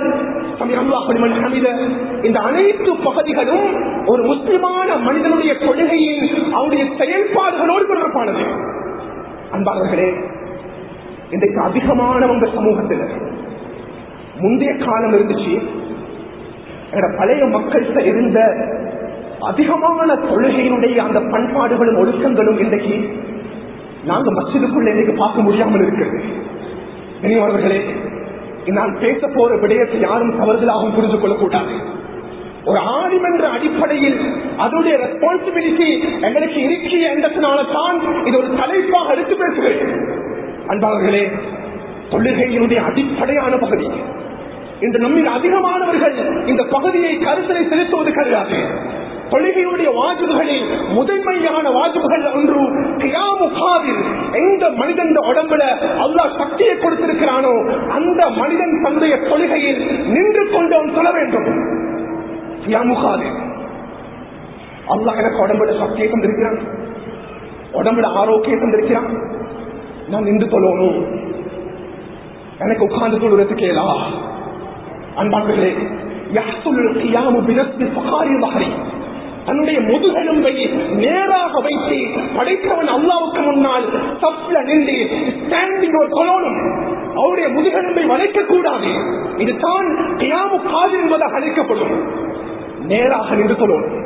இந்த அனைத்து பகுதிகளும் ஒரு முஸ்லிமான மனிதனுடைய கொள்கையின் அவனுடைய செயல்பாடுகளோடு தொடர்பானது அன்பார்களே இன்றைக்கு அதிகமானவங்க சமூகத்தில் முந்தைய காலம் இருந்துச்சு எங்க பழைய மக்கள்கிட்ட இருந்த அதிகமான தொழுகையினுடைய அந்த பண்பாடுகளும் ஒழுக்கங்களும் இன்றைக்கு நாங்க மசிதுக்குள்ள இன்னைக்கு பார்க்க முடியாமல் இருக்கிறது இனியவர்களே நான் பேச போற விடயத்தை யாரும் தவறுதலாகவும் புரிந்து கொள்ளக்கூடாது ஒரு ஆணிம் என்ற அடிப்படையில் அதனுடைய ரெஸ்பான்சிபிலிட்டி எங்களுக்கு இருக்கிற என்றதுனால தான் இது ஒரு தலைப்பாக எடுத்து பேசுகிறேன் அன்பாளர்களே தொழுகையினுடைய அடிப்படையான பகுதி இன்று நம்மில் அதிகமானவர்கள் இந்த பகுதியை கருத்தலை செலுத்துவது கிடையாது தொழுகையுடைய வாஜிபுகளில் முதன்மையான வாஜிபுகள் ஒன்று கியாமுகாவில் எந்த மனிதன் உடம்புல அல்லாஹ் சக்தியை கொடுத்திருக்கிறானோ அந்த மனிதன் தன்னுடைய தொழுகையில் நின்று கொண்டு அவன் சொல்ல வேண்டும் கியாமுகாவில் அல்லாஹ் எனக்கு உடம்புல சக்தியை தந்திருக்கிறான் உடம்புல ஆரோக்கியம் தந்திருக்கிறான் நான் நின்று சொல்லணும் எனக்கு உட்கார்ந்து சொல்றது கேளா அன்பார்களே தன்னுடைய முதுகெலும்பை நேராக வைத்து படைத்தவன் அல்லாவுக்கு முன்னால் தப்புல நின்று ஸ்டாண்டிங் ஒரு கொலோனும் அவருடைய முதுகெலும்பை வளைக்க கூடாது இதுதான் கியாமு காது என்பதாக அழைக்கப்படும் நேராக நின்று கொள்ளணும்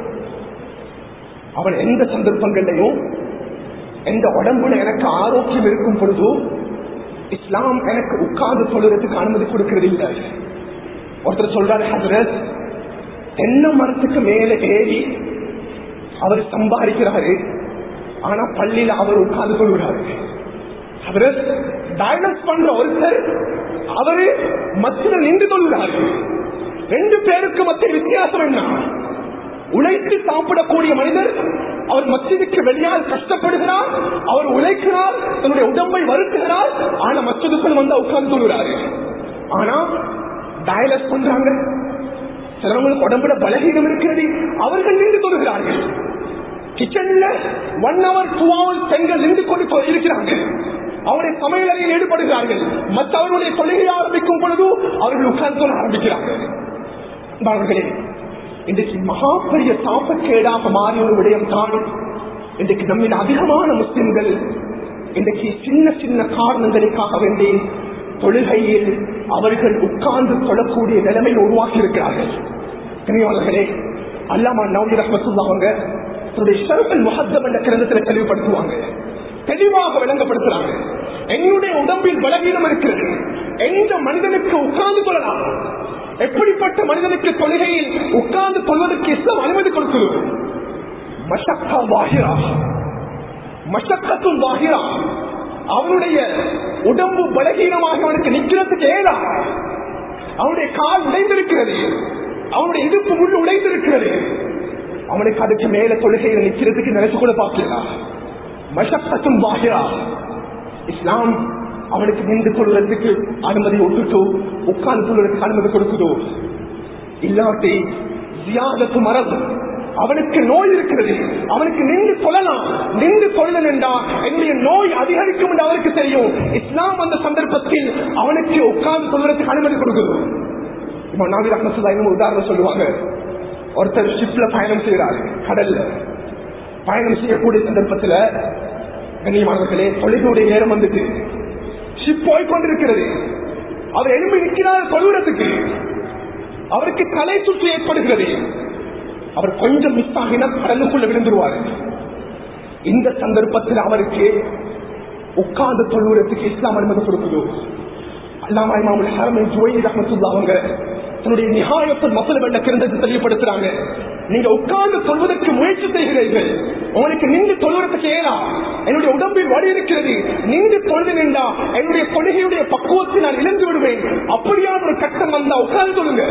அவன் எந்த சந்தர்ப்பங்களையும் எந்த உடம்புல எனக்கு ஆரோக்கியம் இருக்கும் பொழுது இஸ்லாம் எனக்கு உட்கார்ந்து சொல்றதுக்கு அனுமதி கொடுக்கிறது இல்லை ஒருத்தர் சொல்றாரு ஹசரத் தென்னை மரத்துக்கு மேல ஏறி அவர் சம்பாதிக்கிறாரு ஆனா பள்ளியில அவர் உட்கார்ந்து கொள்கிறாரு அவரு டைலஸ் பண்ற ஒருத்தர் அவரு மத்தியில் நின்று கொள்கிறாரு ரெண்டு பேருக்கு மத்திய வித்தியாசம் என்ன உழைத்து சாப்பிடக்கூடிய மனிதர் அவர் மசிதுக்கு வெளியால் கஷ்டப்படுகிறார் அவர் உழைக்கிறார் தன்னுடைய உடம்பை வருத்துகிறார் ஆனா மசிதுக்குள் வந்து உட்கார்ந்து கொள்கிறாரு ஆனா டயலஸ் பண்றாங்க சிலவங்களுக்கு உடம்புல பலகீனம் இருக்கிறது அவர்கள் நின்று கொள்கிறார்கள் கிச்சன்ல ஒன் ஹவர் டூ ஹவர் பெண்கள் நின்று கொண்டு இருக்கிறாங்க அவருடைய சமையலறையில் ஈடுபடுகிறார்கள் மற்றவர்களுடைய தொழிலை ஆரம்பிக்கும் பொழுது அவர்கள் உட்கார்ந்து கொள்ள ஆரம்பிக்கிறார்கள் அவர்களே இன்றைக்கு மகா பெரிய தாப்பக்கேடாக மாறிய ஒரு விடயம் தான் இன்றைக்கு நம்மில் அதிகமான முஸ்லிம்கள் இன்றைக்கு சின்ன சின்ன காரணங்களுக்காக வேண்டி தொழுகையில் அவர்கள் உட்கார்ந்து தொழக்கூடிய நிலைமை உருவாக்கி இருக்கிறார்கள் கனியாளர்களே அல்லாமா நவீன ரஹமத்துல்லாங்க தன்னுடைய ஷரஃபல் முஹத்தம் என்ற கிரந்தத்தில் தெளிவுபடுத்துவாங்க தெளிவாக விளங்கப்படுத்துறாங்க என்னுடைய உடம்பில் பலவீனம் இருக்கிறது எந்த மனிதனுக்கு உட்கார்ந்து கொள்ளலாம் எப்படிப்பட்ட மனிதனுக்கு தொழுகையில் உட்கார்ந்து கொள்வதற்கு இஸ்லாம் அனுமதி கொடுக்குது மஷக்கா வாகிரா மஷக்கத்தும் வாகிரா அவனுடைய உடம்பு பலகீனமாக அவனுக்கு நிக்கிறதுக்கு ஏதா அவனுடைய கால் உடைந்திருக்கிறது அவனுடைய இடுப்பு முள்ளு உடைந்திருக்கிறது அவனுக்கு அதுக்கு மேல தொழுகையில் நிக்கிறதுக்கு நினைச்சு கூட பார்க்கலாம் மஷக்கத்தும் வாகிரா இஸ்லாம் அவனுக்கு நின்று கொள்வதற்கு அனுமதி ஒட்டுட்டோ உட்கார்ந்து கொள்வதற்கு அனுமதி கொடுக்குதோ இல்லாட்டி ஜியாதத்து மரபு அவனுக்கு நோய் இருக்கிறது அவனுக்கு நின்று சொல்லலாம் நின்று சொல்லல் என்றா என்னுடைய நோய் அதிகரிக்கும் என்று அவருக்கு தெரியும் இஸ்லாம் அந்த சந்தர்ப்பத்தில் அவனுக்கு உட்கார்ந்து சொல்வதற்கு அனுமதி கொடுக்குது இப்போ நாவி ரஹமத்துல்லா இன்னும் உதாரணம் சொல்லுவாங்க ஒருத்தர் ஷிப்ல பயணம் செய்கிறார் கடல்ல பயணம் செய்யக்கூடிய சந்தர்ப்பத்தில் கண்ணியமானவர்களே தொழிலுடைய நேரம் வந்துட்டு ஷிப் போய்கொண்டிருக்கிறது அவர் எழும்பி நிற்கிறார் சொல்லுறதுக்கு அவருக்கு தலை சுற்று ஏற்படுகிறது அவர் கொஞ்சம் மிஸ் ஆகினா கடலுக்குள்ள விழுந்துருவார் இந்த சந்தர்ப்பத்தில் அவருக்கு உட்கார்ந்து தொழுவதற்கு இஸ்லாம் அனுமதி கொடுக்குது அல்லாமா இமாமுல் ஹரமை ஜுவைனி ரஹமத்துல்லா அவங்க தன்னுடைய நிகாயத்தில் மக்கள் வெள்ள கிரந்தத்தை தெளிவுபடுத்துறாங்க நீங்க உட்கார்ந்து சொல்வதற்கு முயற்சி செய்கிறீர்கள் உங்களுக்கு நின்று தொழுறதுக்கு ஏலா என்னுடைய உடம்பில் வலி இருக்கிறது நின்று தொழுது நின்றா என்னுடைய கொள்கையுடைய பக்குவத்தை நான் இழந்து விடுவேன் அப்படியான ஒரு கட்டம் வந்தா உட்கார்ந்து சொல்லுங்க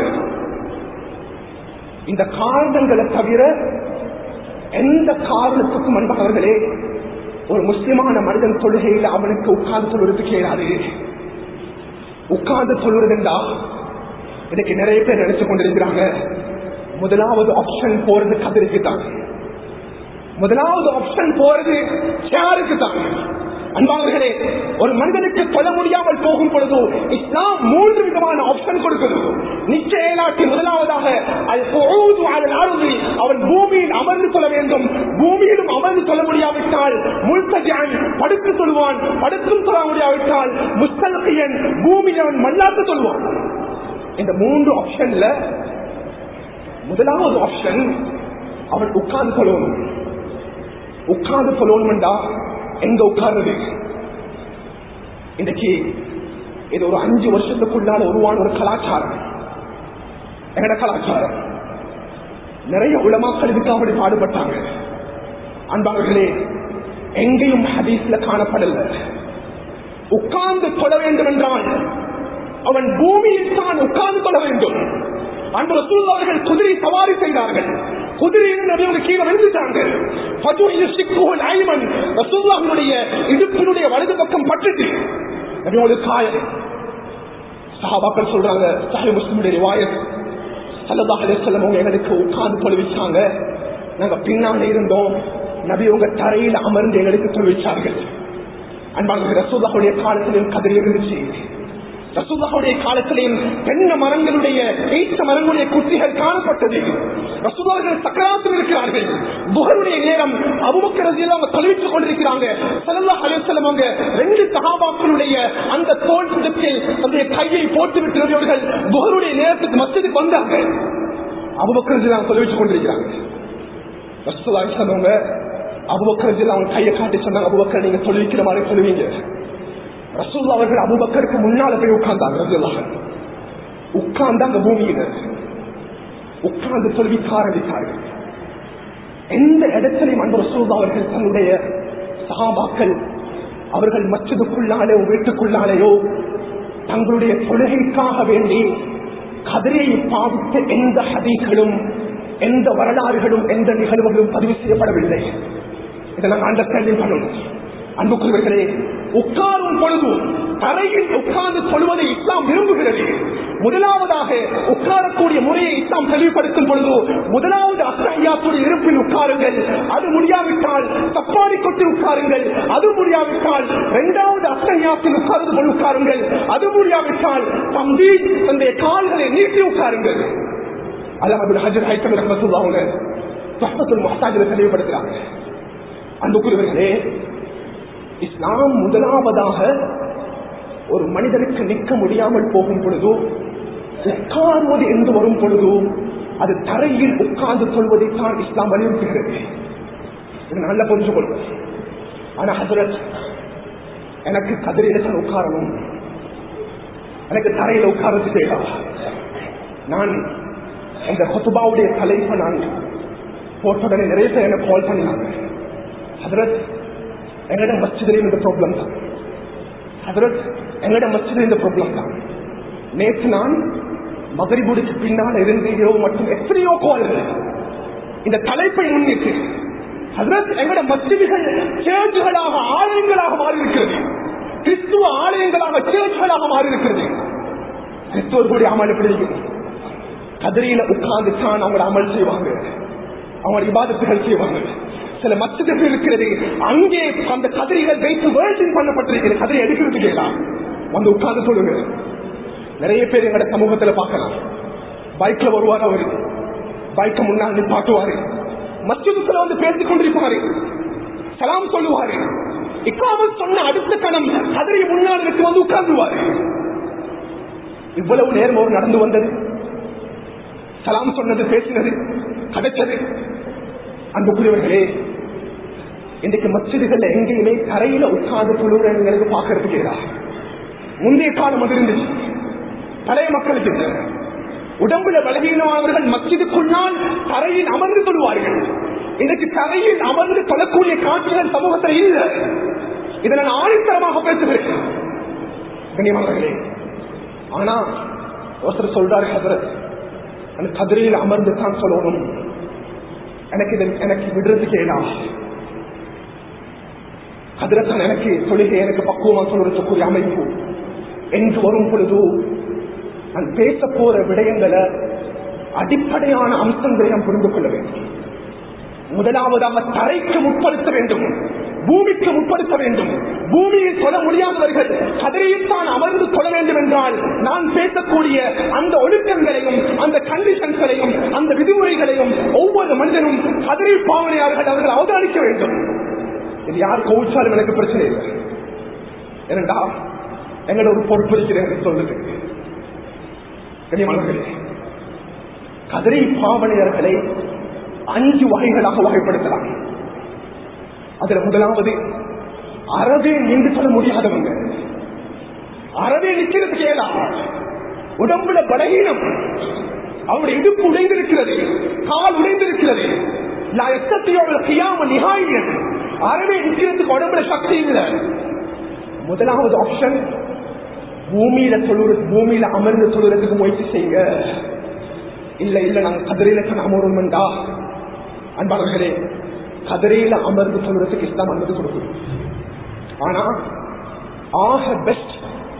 இந்த காரணங்களை தவிர எந்த காரணத்துக்கும் அன்பவர்களே ஒரு முஸ்லிமான மனிதன் தொழுகையில் அவனுக்கு உட்கார்ந்து சொல்வதற்கு இயலாது உட்கார்ந்து சொல்வதுண்டா இன்னைக்கு நிறைய பேர் நினைச்சு கொண்டிருக்கிறாங்க முதலாவது ஆப்ஷன் போறது கதிருக்கு தான் முதலாவது ஆப்ஷன் போறது யாருக்கு தான் அன்பாளர்களே ஒரு மனிதனுக்கு சொல்ல முடியாமல் போகும் பொழுது இஸ்லாம் மூன்று விதமான ஆப்ஷன் கொடுக்குது நிச்சய நாட்டி முதலாவதாக அது பொழுது அதன் அருள் அவன் பூமியில் அமர்ந்து கொள்ள வேண்டும் பூமியிலும் அமர்ந்து சொல்ல முடியாவிட்டால் முல்தஜான் படுத்து சொல்வான் படுத்தும் சொல்ல முடியாவிட்டால் முஸ்தலத்தையன் பூமியில் அவன் மல்லாத்து சொல்வான் இந்த மூன்று ஆப்ஷன்ல முதலாவது ஆப்ஷன் அவன் உட்கார்ந்து சொல்லணும் உட்கார்ந்து சொல்லணும்டா எங்க உட்கார்றது இன்னைக்கு இது ஒரு அஞ்சு வருஷத்துக்குள்ளான உருவான ஒரு கலாச்சாரம் எங்கட கலாச்சாரம் நிறைய உலமாக்கள் இதுக்கு அப்படி பாடுபட்டாங்க அன்பாளர்களே எங்கேயும் ஹதீஸ்ல காணப்படல உட்கார்ந்து கொள்ள வேண்டும் என்றால் அவன் பூமியில் தான் உட்கார்ந்து கொள்ள வேண்டும் அன்று ரசூல் அவர்கள் குதிரை சவாரி செய்தார்கள் குதிரையின் அவங்க கீழே விழுந்துட்டாங்க ரசூல்லாவுடைய இடுப்பினுடைய வலது பக்கம் பட்டுட்டு நபியோட காயம் சஹாபாக்கள் சொல்றாங்க சாஹி முஸ்லிமுடைய வாயர் சல்லல்லாஹு அலைஹி வஸல்லம் அவங்க எங்களுக்கு உட்கார்ந்து தொழுவிச்சாங்க நாங்க பின்னால இருந்தோம் நபி உங்க தரையில் அமர்ந்து எங்களுக்கு தொழுவிச்சார்கள் அன்பான ரசூல்லாவுடைய காலத்திலும் கதிரி இருந்துச்சு ரசூல்லாவுடைய காலத்திலேயும் தென்ன மரங்களுடைய ஈச்ச மரங்களுடைய குட்டிகள் காணப்பட்டது ரசூலார்கள் சக்கராத்தில் இருக்கிறார்கள் புகருடைய நேரம் அபுபக்கரசியில் அவங்க தொலைவித்துக் கொண்டிருக்கிறாங்க சல்லா அலிசல்லம் அவங்க ரெண்டு சகாபாக்களுடைய அந்த தோல் இடத்தில் அந்த கையை போட்டு விட்டவர்கள் புகருடைய நேரத்துக்கு மத்தியதுக்கு வந்தாங்க அபுபக்கரசில் அவங்க தொலைவித்துக் கொண்டிருக்கிறாங்க ரசூலா சொன்னவங்க அபுபக்கரசில் அவங்க கையை காட்டி சொன்னாங்க அபுபக்கர் நீங்க தொழிலிக்கிற மாதிரி சொல்லுவீங்க ரசூல்லா அவர்கள் அபுபக்கருக்கு முன்னால போய் உட்கார்ந்தாங்க ரசூல்லாக உட்கார்ந்தாங்க பூமியில உட்கார்ந்து சொல்விக்க ஆரம்பித்தார்கள் எந்த இடத்திலையும் அந்த ரசூல்லா அவர்கள் தன்னுடைய சகாபாக்கள் அவர்கள் மற்றதுக்குள்ளாலேயோ வீட்டுக்குள்ளாலேயோ தங்களுடைய தொழுகைக்காக வேண்டி கதிரையை பாவித்த எந்த ஹதீகளும் எந்த வரலாறுகளும் எந்த நிகழ்வுகளும் பதிவு செய்யப்படவில்லை இதை நாங்கள் அண்டர்ஸ்டாண்டிங் பண்ணணும் அன்புக்குரியவர்களே உட்காரும் பொழுது தரையில் உட்கார்ந்து சொல்வதை இஸ்லாம் விரும்புகிறது முதலாவதாக உட்காரக்கூடிய முறையை இஸ்லாம் தெளிவுபடுத்தும் பொழுது முதலாவது அசையாத்துடைய இருப்பில் உட்காருங்கள் அது முடியாவிட்டால் தப்பாடி கொட்டி உட்காருங்கள் அது முடியாவிட்டால் இரண்டாவது அசையாத்தில் உட்கார்ந்து கொண்டு உட்காருங்கள் அது முடியாவிட்டால் தம்பி தந்தைய கால்களை நீட்டி உட்காருங்கள் அல்லாமல் ஹஜர் ஹைக்கம் ரஹமத்துல்லாங்க ரஹமத்துல் மஹாஜில் தெளிவுபடுத்துகிறாங்க அன்புக்குரியவர்களே இஸ்லாம் முதலாவதாக ஒரு மனிதனுக்கு நிற்க முடியாமல் போகும் பொழுதோ உட்கார்வது என்று வரும் பொழுதோ அது தரையில் உட்கார்ந்து கொள்வதைத்தான் இஸ்லாம் வலியுறுத்துகிறது இது நல்ல புரிஞ்சு கொள்வது ஆனா ஹசரத் எனக்கு கதிரையில உட்காரணும் எனக்கு தரையில உட்கார்றது தேவா நான் இந்த கொத்துபாவுடைய தலைப்பை நான் போட்டோடனே நிறைய பேர் எனக்கு கால் பண்ணினாங்க ஹசரத் எங்கட மஸ்ஜிதில் இந்த ப்ராப்ளம் தான் ஹசரத் எங்கட மஸ்ஜிதில் இந்த ப்ராப்ளம் தான் நேற்று நான் மகரிபுடிக்கு பின்னால் இருந்து இரவு மட்டும் எத்தனையோ கோல்கள் இந்த தலைப்பை முன்னிட்டு ஹசரத் எங்கட மஸ்ஜிதுகள் சேர்ச்சுகளாக ஆலயங்களாக மாறி இருக்கிறது கிறிஸ்துவ ஆலயங்களாக சேர்ச்சுகளாக மாறி இருக்கிறது கிறிஸ்துவர்களுடைய அமல் எப்படி இருக்குது கதிரையில உட்கார்ந்து தான் அவங்க அமல் செய்வாங்க அவங்க இபாதத்துகள் செய்வாங்க சில மச்சர்கள் இருக்கிறது அங்கே அந்த கதிரிகள் வைத்து வேர்டிங் பண்ணப்பட்டிருக்கிறது கதிரை எடுக்கிறது கேட்கலாம் வந்து உட்கார்ந்து சொல்லுங்க நிறைய பேர் எங்கட சமூகத்துல பார்க்கலாம் பைக்ல வருவார் அவரு பைக்க முன்னால் நிப்பாட்டுவாரு மச்சதுக்குள்ள வந்து பேசிக் கொண்டிருப்பாரு சலாம் சொல்லுவாரு இக்காமல் சொன்ன அடுத்த கணம் கதிரை முன்னால் இருக்கு வந்து உட்கார்ந்துவாரு இவ்வளவு நேரம் அவர் நடந்து வந்தது சலாம் சொன்னது பேசினது கிடைச்சது அன்புக்குரியவர்களே இன்றைக்கு மச்சிதுகள் எங்கேயுமே தரையில உட்கார்ந்து குழுவுறங்களுக்கு பார்க்கறதுக்கு ஏதா முந்தைய காலம் அது இருந்துச்சு பழைய மக்களுக்கு உடம்புல பலகீனமானவர்கள் மச்சிதுக்குள்ளால் தரையில் அமர்ந்து கொள்வார்கள் இன்னைக்கு தரையில் அமர்ந்து தொழக்கூடிய காட்சிகள் சமூகத்தில் இல்லை இதை நான் ஆணித்தரமாக பேசுகிறேன் கண்ணியமானவர்களே ஆனா ஒருத்தர் சொல்றாரு ஹதரத் அந்த கதிரையில் அமர்ந்து தான் சொல்லணும் எனக்கு இது எனக்கு விடுறதுக்கு ஏனா கதிரத்தான் எனக்கு தொழுகை எனக்கு பக்குவமா சொல்றதுக்குரிய அமைப்பு என்று வரும் பொழுது நான் பேச போற விடயங்களை அடிப்படையான அம்சங்களை நாம் புரிந்து கொள்ள வேண்டும் முதலாவதாக தரைக்கு முற்படுத்த வேண்டும் பூமிக்கு முற்படுத்த வேண்டும் பூமியில் தொட முடியாதவர்கள் கதிரையில்தான் அமர்ந்து தொட வேண்டும் என்றால் நான் பேசக்கூடிய அந்த ஒழுக்கங்களையும் அந்த கண்டிஷன்களையும் அந்த விதிமுறைகளையும் ஒவ்வொரு மனிதனும் கதிரை பாவனையாளர்கள் அவர்கள் அவதானிக்க வேண்டும் இது யார் கோவிச்சாலும் எனக்கு பிரச்சனை இல்லை ஏனண்டா எங்களோட ஒரு பொறுப்பு இருக்கிறேன் சொல்லுது கனிமலர்களே கதிரை பாவனையர்களை அஞ்சு வகைகளாக வகைப்படுத்தலாம் அதுல முதலாவது அறவே நின்று சொல்ல முடியாதவங்க அறவே நிற்கிறதுக்கு ஏதா உடம்புல பலகீனம் அவருடைய இடுப்பு உடைந்திருக்கிறது கால் உடைந்திருக்கிறது நான் எத்தத்தையோட செய்யாம நிகாயிகள் அறவே நிற்கிறதுக்கு உடம்புல சக்தி இல்லை முதலாவது ஆப்ஷன் பூமியில சொல்லுற பூமியில அமர்ந்து சொல்றதுக்கு முயற்சி செய்யுங்க இல்ல இல்ல நாங்க கதிரையில தான் அமரும்டா அன்பாளர்களே கதிரையில அமர்ந்து சொல்றதுக்கு இஸ்லாம் அனுமதி கொடுக்கும் ஆனா ஆக பெஸ்ட்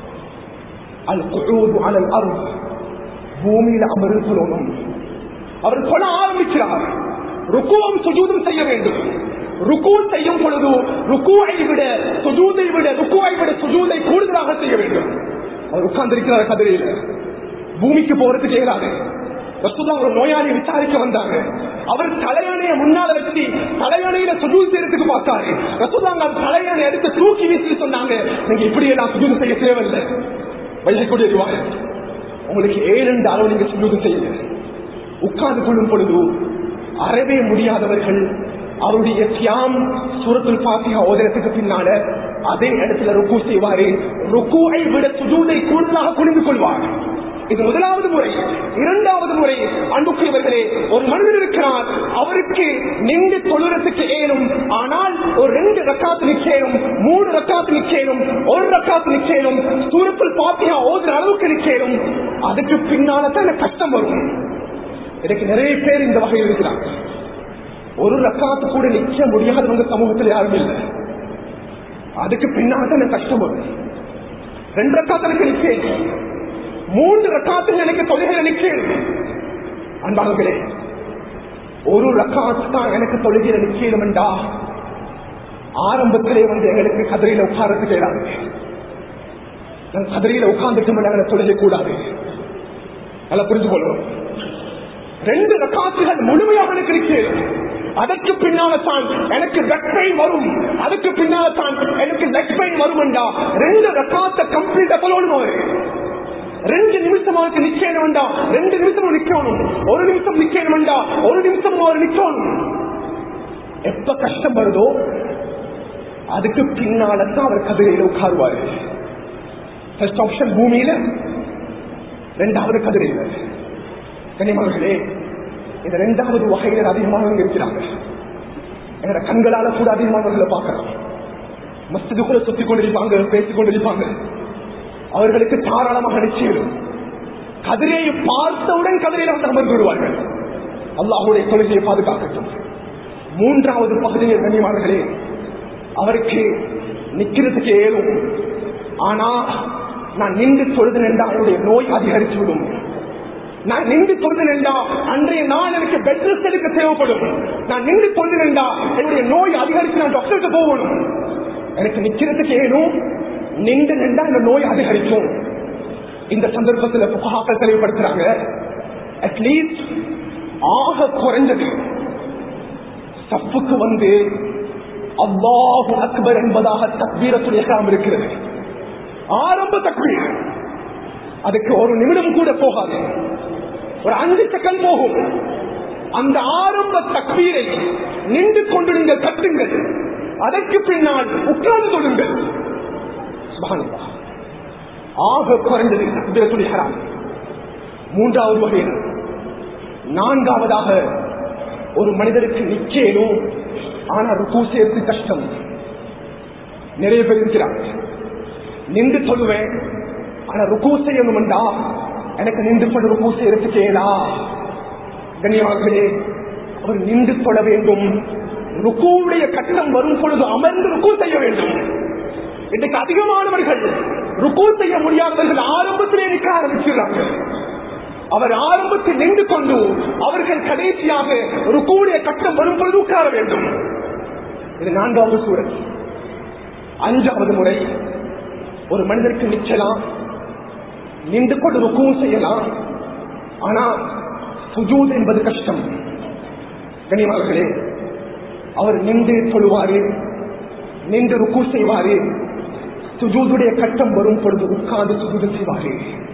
அல் குழூது அலல் அருள் பூமியில அமர்ந்து சொல்லணும் அவர் சொல்ல ஆரம்பிக்கிறார் ருக்குவம் சுஜூதம் செய்ய வேண்டும் ருக்கு செய்யும் பொழுது ருக்குவை விட சுஜூதை விட ருக்குவை விட சுஜூதை கூடுதலாக செய்ய வேண்டும் அவர் உட்கார்ந்திருக்கிறார் கதிரையில பூமிக்கு போறதுக்கு இயலாது ரசூலா ஒரு நோயாளி விசாரிக்க வந்தாங்க அவர் தலையணைய முன்னால வச்சு தலையணையில சுஜூல் செய்யறதுக்கு பார்த்தாரு ரசூலா தலையணை எடுத்து தூக்கி வீசி சொன்னாங்க நீங்க இப்படி எல்லாம் சுஜூல் செய்ய தேவையில்லை வைகக்கூடிய ரிவாயம் உங்களுக்கு ஏழு அளவு நீங்க சுஜூல் செய்யுங்க உட்கார்ந்து கொள்ளும் பொழுது அறவே முடியாதவர்கள் அவருடைய தியாம் சூரத்துல் பாத்தியா ஓதனத்துக்கு பின்னால அதே இடத்துல ருக்கு செய்வாரு ருக்குவை விட சுஜூதை கூடுதலாக குனிந்து கொள்வார் இது முதலாவது முறை இரண்டாவது முறை அன்புக்குரியவர்களே ஒரு மனிதர் இருக்கிறார் அவருக்கு நின்று தொழுறதுக்கு ஏனும் ஆனால் ஒரு ரெண்டு ரக்காத்து நிச்சயம் மூணு ரக்காத்து நிச்சயம் ஒரு ரக்காத்து நிச்சயம் சூரத்தில் பாத்தியா ஓதுற அளவுக்கு நிச்சயம் அதுக்கு பின்னால தான் எனக்கு கஷ்டம் வரும் எனக்கு நிறைய பேர் இந்த வகையில் இருக்கிறாங்க ஒரு ரக்காத்து கூட நிச்சய முடியாதவங்க சமூகத்தில் யாரும் இல்லை அதுக்கு பின்னால தான் எனக்கு கஷ்டம் வரும் ரெண்டு ரக்காத்து எனக்கு நிச்சயம் மூன்று ரக்காத்து எனக்கு தொழுகை நிச்சயம் அன்பார்களே ஒரு ரக்காத்து தான் எனக்கு தொழுகிற நிச்சயம் என்றா ஆரம்பத்திலே வந்து எங்களுக்கு கதிரையில உட்காரத்துக்கு இயலாது நான் கதிரையில உட்கார்ந்துட்டு எங்களை தொழுகை கூடாது நல்லா புரிஞ்சு கொள்வோம் ரெண்டு ரக்காத்துகள் முழுமையாக எனக்கு நிச்சயம் அதற்கு பின்னால தான் எனக்கு லெக் பெயின் வரும் அதுக்கு பின்னால தான் எனக்கு லெக் பெயின் வரும் என்றா ரெண்டு ரக்காத்த கம்ப்ளீட் சொல்லணும் ரெண்டு நிமிஷம் அவருக்கு நிச்சயம் வேண்டாம் ரெண்டு நிமிஷம் நிக்கணும் ஒரு நிமிஷம் நிச்சயம் வேண்டாம் ஒரு நிமிஷம் அவர் நிக்கணும் எப்ப கஷ்டம் வருதோ அதுக்கு பின்னால்தான் அவர் கதிரையில உட்காருவாரு ஃபர்ஸ்ட் ஆப்ஷன் பூமியில ரெண்டாவது கதிரையில கனிமர்களே இந்த ரெண்டாவது வகையினர் அதிகமாக இருக்கிறாங்க எங்களோட கண்களால கூட அதிகமானவர்களை பார்க்கலாம் மஸ்திதுக்குள்ள சுத்தி கொண்டிருப்பாங்க பேசிக் கொண்டிருப்பாங்க அவர்களுக்கு தாராளமாக நிச்சயம் கதிரையை பார்த்தவுடன் கதிரையில் வந்து அமர்ந்து விடுவார்கள் அல்லாஹுடைய தொழுகையை பாதுகாக்கட்டும் மூன்றாவது பகுதியில் கண்ணியமானர்களே அவருக்கு நிக்கிறதுக்கு ஏழும் ஆனா நான் நின்று தொழுது நின்றா அவருடைய நோய் அதிகரித்து விடும் நான் நின்று தொழுது நின்றா அன்றைய நாள் எனக்கு பெட் ரெஸ்ட் எடுக்க தேவைப்படும் நான் நின்று தொழுது நின்றா என்னுடைய நோய் அதிகரித்து நான் டாக்டருக்கு போகணும் எனக்கு நிக்கிறதுக்கு ஏனும் நின்று நின்றா இந்த நோய் அதிகரிக்கும் இந்த சந்தர்ப்பத்தில் புகாக்கள் தெளிவுபடுத்துறாங்க அட்லீஸ்ட் ஆக குறைஞ்சது சப்புக்கு வந்து அல்லாஹு அக்பர் என்பதாக தக்பீரத்துடைய இருக்கிறது ஆரம்ப தக்பீர் அதுக்கு ஒரு நிமிடம் கூட போகாது ஒரு அஞ்சு செகண்ட் போகும் அந்த ஆரம்ப தக்பீரை நின்று கொண்டு நீங்கள் கட்டுங்கள் அதற்கு பின்னால் உட்கார்ந்து தொடுங்கள் சுபஹானல்லாஹ். ஆக குறைந்தது தக்பீரத்துல் இஹ்ராம் மூன்றாவது வகையில் நான்காவதாக ஒரு மனிதருக்கு நிச்சயம் ஆனா ருக்கு சேர்த்து கஷ்டம் நிறைய பேர் இருக்கிறாங்க நின்று சொல்லுவேன் ஆனா ருக்கு செய்யணும்டா எனக்கு நின்று கொண்டு ருக்கு செய்யறதுக்கு ஏலா கண்ணியவார்களே அவர் நின்று தொழ வேண்டும் ருக்குவுடைய கட்டம் வரும் பொழுது அமர்ந்து ருக்கு செய்ய வேண்டும் இன்றைக்கு அதிகமானவர்கள் ருக்கு செய்ய முடியாதவர்கள் ஆரம்பத்திலே நிற்க ஆரம்பிச்சிருக்காங்க அவர் ஆரம்பத்தில் நின்று கொண்டு அவர்கள் கடைசியாக ருக்குவுடைய கட்டம் வரும் பொழுது உட்கார வேண்டும் இது நான்காவது சூழல் அஞ்சாவது முறை ஒரு மனிதருக்கு நிச்சலாம் நின்று கொண்டு ருக்குவும் செய்யலாம் ஆனா சுஜூத் என்பது கஷ்டம் கனிமார்களே அவர் நின்று சொல்லுவாரு நின்று ருக்கு செய்வாரு சுஜூதுடைய கட்டம் வரும் பொழுது உட்கார்ந்து சுஜூது செய்வாரு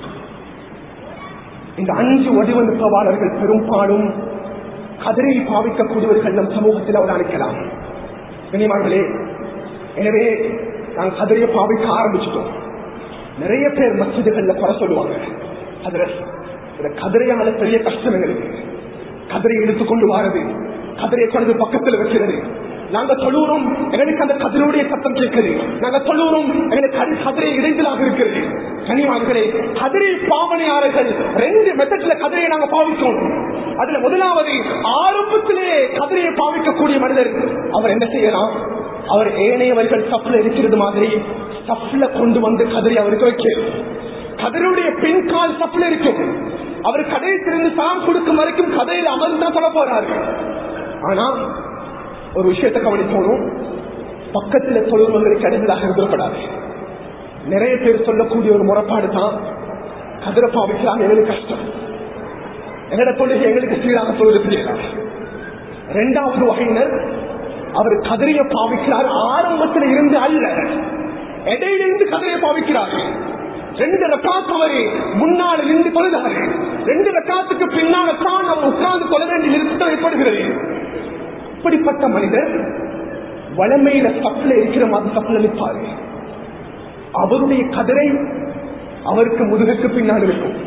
இந்த அஞ்சு வடிவமைப்பாளர்கள் பெரும்பாலும் கதிரை பாவிக்கக்கூடியவர்கள் நம் சமூகத்தில் அவர் அழைக்கலாம் கனிமார்களே எனவே நாங்கள் கதிரையை பாவிக்க ஆரம்பிச்சிட்டோம் நிறைய பேர் மசிதுகள்ல குறை சொல்லுவாங்க அதுல இந்த கதிரையால பெரிய கஷ்டம் எங்களுக்கு கதிரை எடுத்துக்கொண்டு வாரது கதிரையை கொண்டு பக்கத்தில் வைக்கிறது நாங்க சொல்லுறோம் எங்களுக்கு அந்த கதிரையுடைய சத்தம் கேட்குது நாங்க சொல்லுறோம் எங்களுக்கு அது கதிரை இடைஞ்சலாக இருக்கிறது கனிவான்களே கதிரை பாவனையாளர்கள் ரெண்டு மெத்தட்ல கதிரையை நாங்க பாவிச்சோம் அதுல முதலாவது ஆரம்பத்திலே கதிரையை பாவிக்கக்கூடிய மனிதர் அவர் என்ன செய்யலாம் அவர் ஏனையவர்கள் சப்ல இருக்கிறது மாதிரி சப்ல கொண்டு வந்து கதிரை அவருக்கு வைக்கிறது கதிரையுடைய பின்கால் சப்ல இருக்கும் அவர் கடைசிலிருந்து சாம் கொடுக்கும் வரைக்கும் கதையில் அமர்ந்து சொல்ல போறார்கள் ஆனா ஒரு விஷயத்தை கவனிக்கணும் பக்கத்துல தொழுவங்களுக்கு இடைஞ்சலாக இருந்திருப்படாது நிறைய பேர் சொல்லக்கூடிய ஒரு முறைப்பாடு தான் கதிரை பாவிக்கலாம் எங்களுக்கு கஷ்டம் எங்கட தொழில் எங்களுக்கு சீராக தொழில் செய்யலாம் இரண்டாவது வகையினர் அவர் கதிரையை பாவிக்கிறார் ஆரம்பத்தில் இருந்து அல்ல இடையிலிருந்து கதிரையை பாவிக்கிறார் ரெண்டு ரக்காத்து அவரை முன்னால் நின்று தொழுதாரு ரெண்டு ரக்காத்துக்கு பின்னால தான் அவர் உட்கார்ந்து கொள்ள வேண்டிய நிறுத்தம் ஏற்படுகிறது இப்படிப்பட்ட மனிதர் வளமையில தப்புல இருக்கிற மாதிரி தப்புல நிற்பாரு அவருடைய கதிரை அவருக்கு முதுகுக்கு பின்னால் இருக்கும்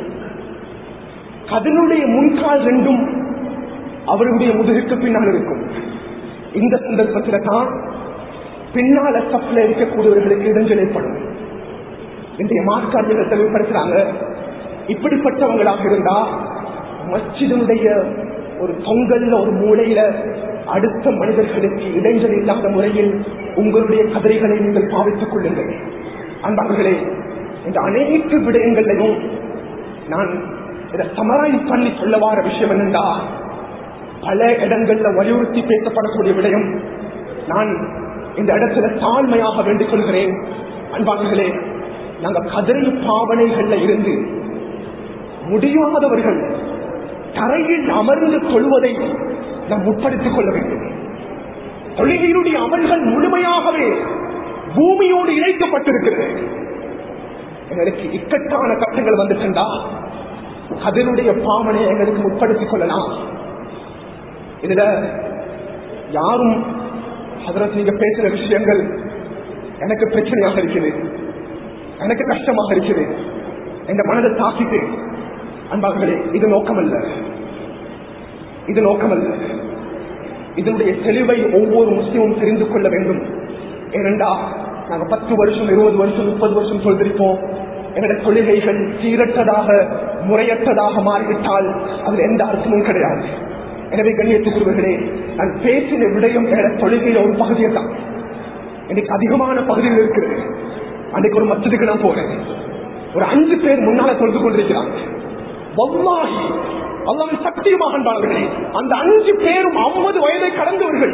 கதனுடைய முன்கால் ரெண்டும் அவருடைய முதுகுக்கு பின்னால் இருக்கும் இந்த சந்தர்ப்பத்தில் தான் பின்னால தப்புல இருக்கக்கூடியவர்களுக்கு இடைஞ்சல் ஏற்படும் இன்றைய மார்க்கார்கள் தெளிவுபடுத்துறாங்க இப்படிப்பட்டவங்களாக இருந்தா மஸ்ஜிதனுடைய ஒரு தொங்கல்ல ஒரு மூலையில அடுத்த மனிதர்களுக்கு இடைஞ்சல் இல்லாத முறையில் உங்களுடைய கதிரைகளை நீங்கள் பாவித்துக் கொள்ளுங்கள் அன்பார்களே இந்த அனைத்து விடயங்களையும் நான் இதை சமராய் பண்ணி சொல்ல வார விஷயம் என்னண்டா பல இடங்கள்ல வலியுறுத்தி பேசப்படக்கூடிய விடயம் நான் இந்த இடத்துல தாழ்மையாக வேண்டிக் கொள்கிறேன் அன்பார்களே நாங்க கதிரை பாவனைகள்ல இருந்து முடியாதவர்கள் தரையில் அமர்ந்து கொள்வதை நாம் உட்படுத்திக் கொள்ள வேண்டும் தொழுகையினுடைய அமல்கள் முழுமையாகவே பூமியோடு இணைக்கப்பட்டிருக்கிறது எங்களுக்கு இக்கட்டான கட்டங்கள் வந்துட்டா அதனுடைய பாவனை எங்களுக்கு உட்படுத்திக் கொள்ளலாம் இதுல யாரும் அதில் நீங்க பேசுற விஷயங்கள் எனக்கு பிரச்சனையாக இருக்குது எனக்கு கஷ்டமாக இருக்குது என்ற மனதை தாக்கிட்டு அன்பார்களே இது நோக்கமல்ல இது நோக்கமல்ல இதனுடைய தெளிவை ஒவ்வொரு முஸ்லீமும் தெரிந்து கொள்ள வேண்டும் ஏனென்றா நாங்க பத்து வருஷம் இருபது வருஷம் முப்பது வருஷம் சொல்லிருப்போம் எங்களுடைய தொழுகைகள் சீரற்றதாக முறையற்றதாக மாறிவிட்டால் அதில் எந்த அர்த்தமும் கிடையாது எனவே கண்ணியத்துக்குரியவர்களே நான் பேசின விடயம் என தொழுகையில ஒரு பகுதியை தான் எனக்கு அதிகமான பகுதிகள் இருக்கிறது அன்னைக்கு ஒரு மச்சத்துக்கு நான் போறேன் ஒரு அஞ்சு பேர் முன்னால தொழுது கொண்டிருக்கிறாங்க வல்லாஹி அல்லாவின் சத்தியமாக அன்பாளர்களே அந்த அஞ்சு பேரும் ஐம்பது வயதை கடந்தவர்கள்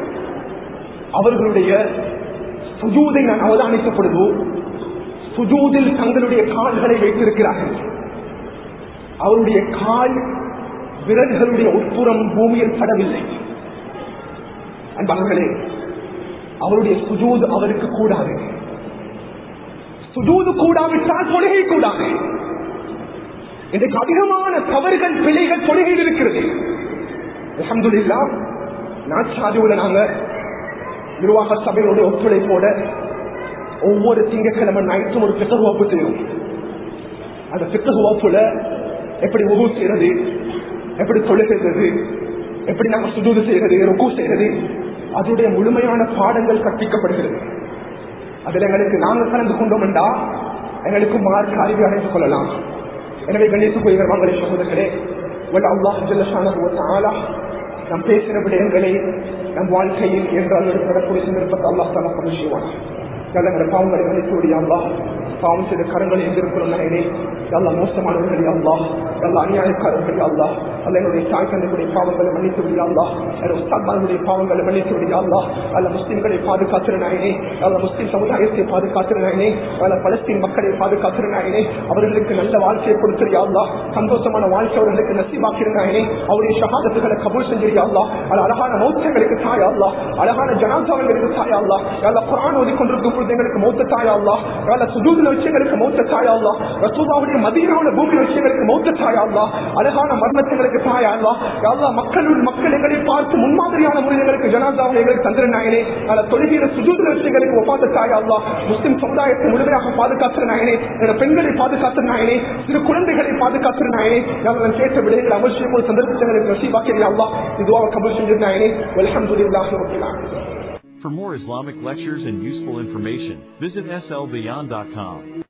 அவர்களுடைய சுஜூதை நான் அவதானிக்கப்படுதோ சுஜூதில் தங்களுடைய கால்களை வைத்திருக்கிறார்கள் அவருடைய கால் விரல்களுடைய உட்புறம் பூமியில் படவில்லை அன்பர்களே அவருடைய சுஜூது அவருக்கு கூடாது சுஜூது கூடாவிட்டால் தொழுகை கூடாது இன்றைக்கு அதிகமான தவறுகள் பிழைகள் தொழுகையில் இருக்கிறது அலமதுல்லா நாச்சாதிவுல நாங்க நிர்வாக சபையோட ஒத்துழைப்போட ஒவ்வொரு திங்கக்கிழமை நைட்டும் ஒரு பித்தகு வகுப்பு செய்யும் அந்த பித்தகு வகுப்புல எப்படி உகு செய்யறது எப்படி தொழில் செய்யறது எப்படி நம்ம சுஜூது செய்யறது ருக்கு செய்யறது அதனுடைய முழுமையான பாடங்கள் கற்பிக்கப்படுகிறது அதில் எங்களுக்கு நாங்கள் கலந்து கொண்டோம் என்றா எங்களுக்கு மார்க் அறிவு அடைந்து கொள்ளலாம் எனவே கணேசுக்குரிய மங்களே சகோதரர்களே வல்ல அல்லாஹ் ஜல்லஷானஹு வ தஆலா நாம் பேசின விடயங்களை நம் வாழ்க்கையில் என்றால் எடுப்படக்கூடிய சந்தர்ப்பத்தை அல்லாஹ் தாலா கமல் செய்வான் எங்களை பாவங்களை மன்னித்துடைய அல்லாஹ் பாவம் செய்த கரங்களை எந்திருக்கிறோம் நாயனே எல்லா மோசமானவர்களே அல்லாஹ் எல்லா அநியாயக்காரர்களே அல்லாஹ் அல்ல என்னுடைய தாய் தந்தையுடைய பாவங்களை மன்னித்து விடியா அல்லாஹ் என்னுடைய உஸ்தாத்மார்களுடைய பாவங்களை மன்னித்து விடியா அல்லாஹ் அல்ல முஸ்லிம்களை பாதுகாத்துற நாயனே அல்ல முஸ்லிம் சமுதாயத்தை பாதுகாத்துற நாயனே அல்ல பலஸ்தீன் மக்களை பாதுகாத்துற நாயனே அவர்களுக்கு நல்ல வாழ்க்கையை கொடுத்துறியா அல்லாஹ் சந்தோஷமான வாழ்க்கை அவர்களுக்கு நசீபாக்கிற நாயனே அவருடைய ஷஹாதத்துகளை கபூல் செஞ்சிருயா அல்லாஹ் அல்ல அழகான மௌத்தங்களுக்கு தாயா அல்லாஹ் அழகான ஜனாசாவங்களுக்கு தாயா அல்லாஹ் அல்ல குரான் ஓதி கொண்டிருக்கும் பொழுது எங்களுக்கு மௌத்த தாயா அல்லாஹ் அல்ல சுஜூதுல வச்சு எங்களுக்கு மௌத்த தாயா அல்லாஹ் ரசூபாவுடைய மதீனாவுல பூமியில வச்சு எங்களுக்கு மௌத்த தாயா அல்லாஹ் அழகான மரணத்துங்களுக்கு தாயா அல்லாஹ் அல்லா மக்களுள் மக்கள் எங்களை பார்த்து முன்மாதிரியான முறையில் எங்களுக்கு ஜனாதாவை எங்களுக்கு தந்திர நாயனே அல்ல தொழுகிற சுஜூதுல வச்சு எங்களுக்கு ஒப்பாத்த தாயா அல்லாஹ் முஸ்லிம் சமுதாயத்தை முழுமையாக பாதுகாத்துற நாயனே என்னோட பெண்களை பாதுகாத்துற நாயனே சிறு குழந்தைகளை பாதுகாத்துற நாயனே நாங்கள் கேட்ட விடைகள் அவசியம் ஒரு சந்தர்ப்பத்தை எங்களுக்கு நசீபாக்கிறீங்க அல்லாஹ் இதுவாக கபூல் செஞ்சிருந்த நாயனே அல்ஹம்துலில்லாஹி ரப்பில் ஆலமீன் For more Islamic lectures and useful information, visit slbeyond.com.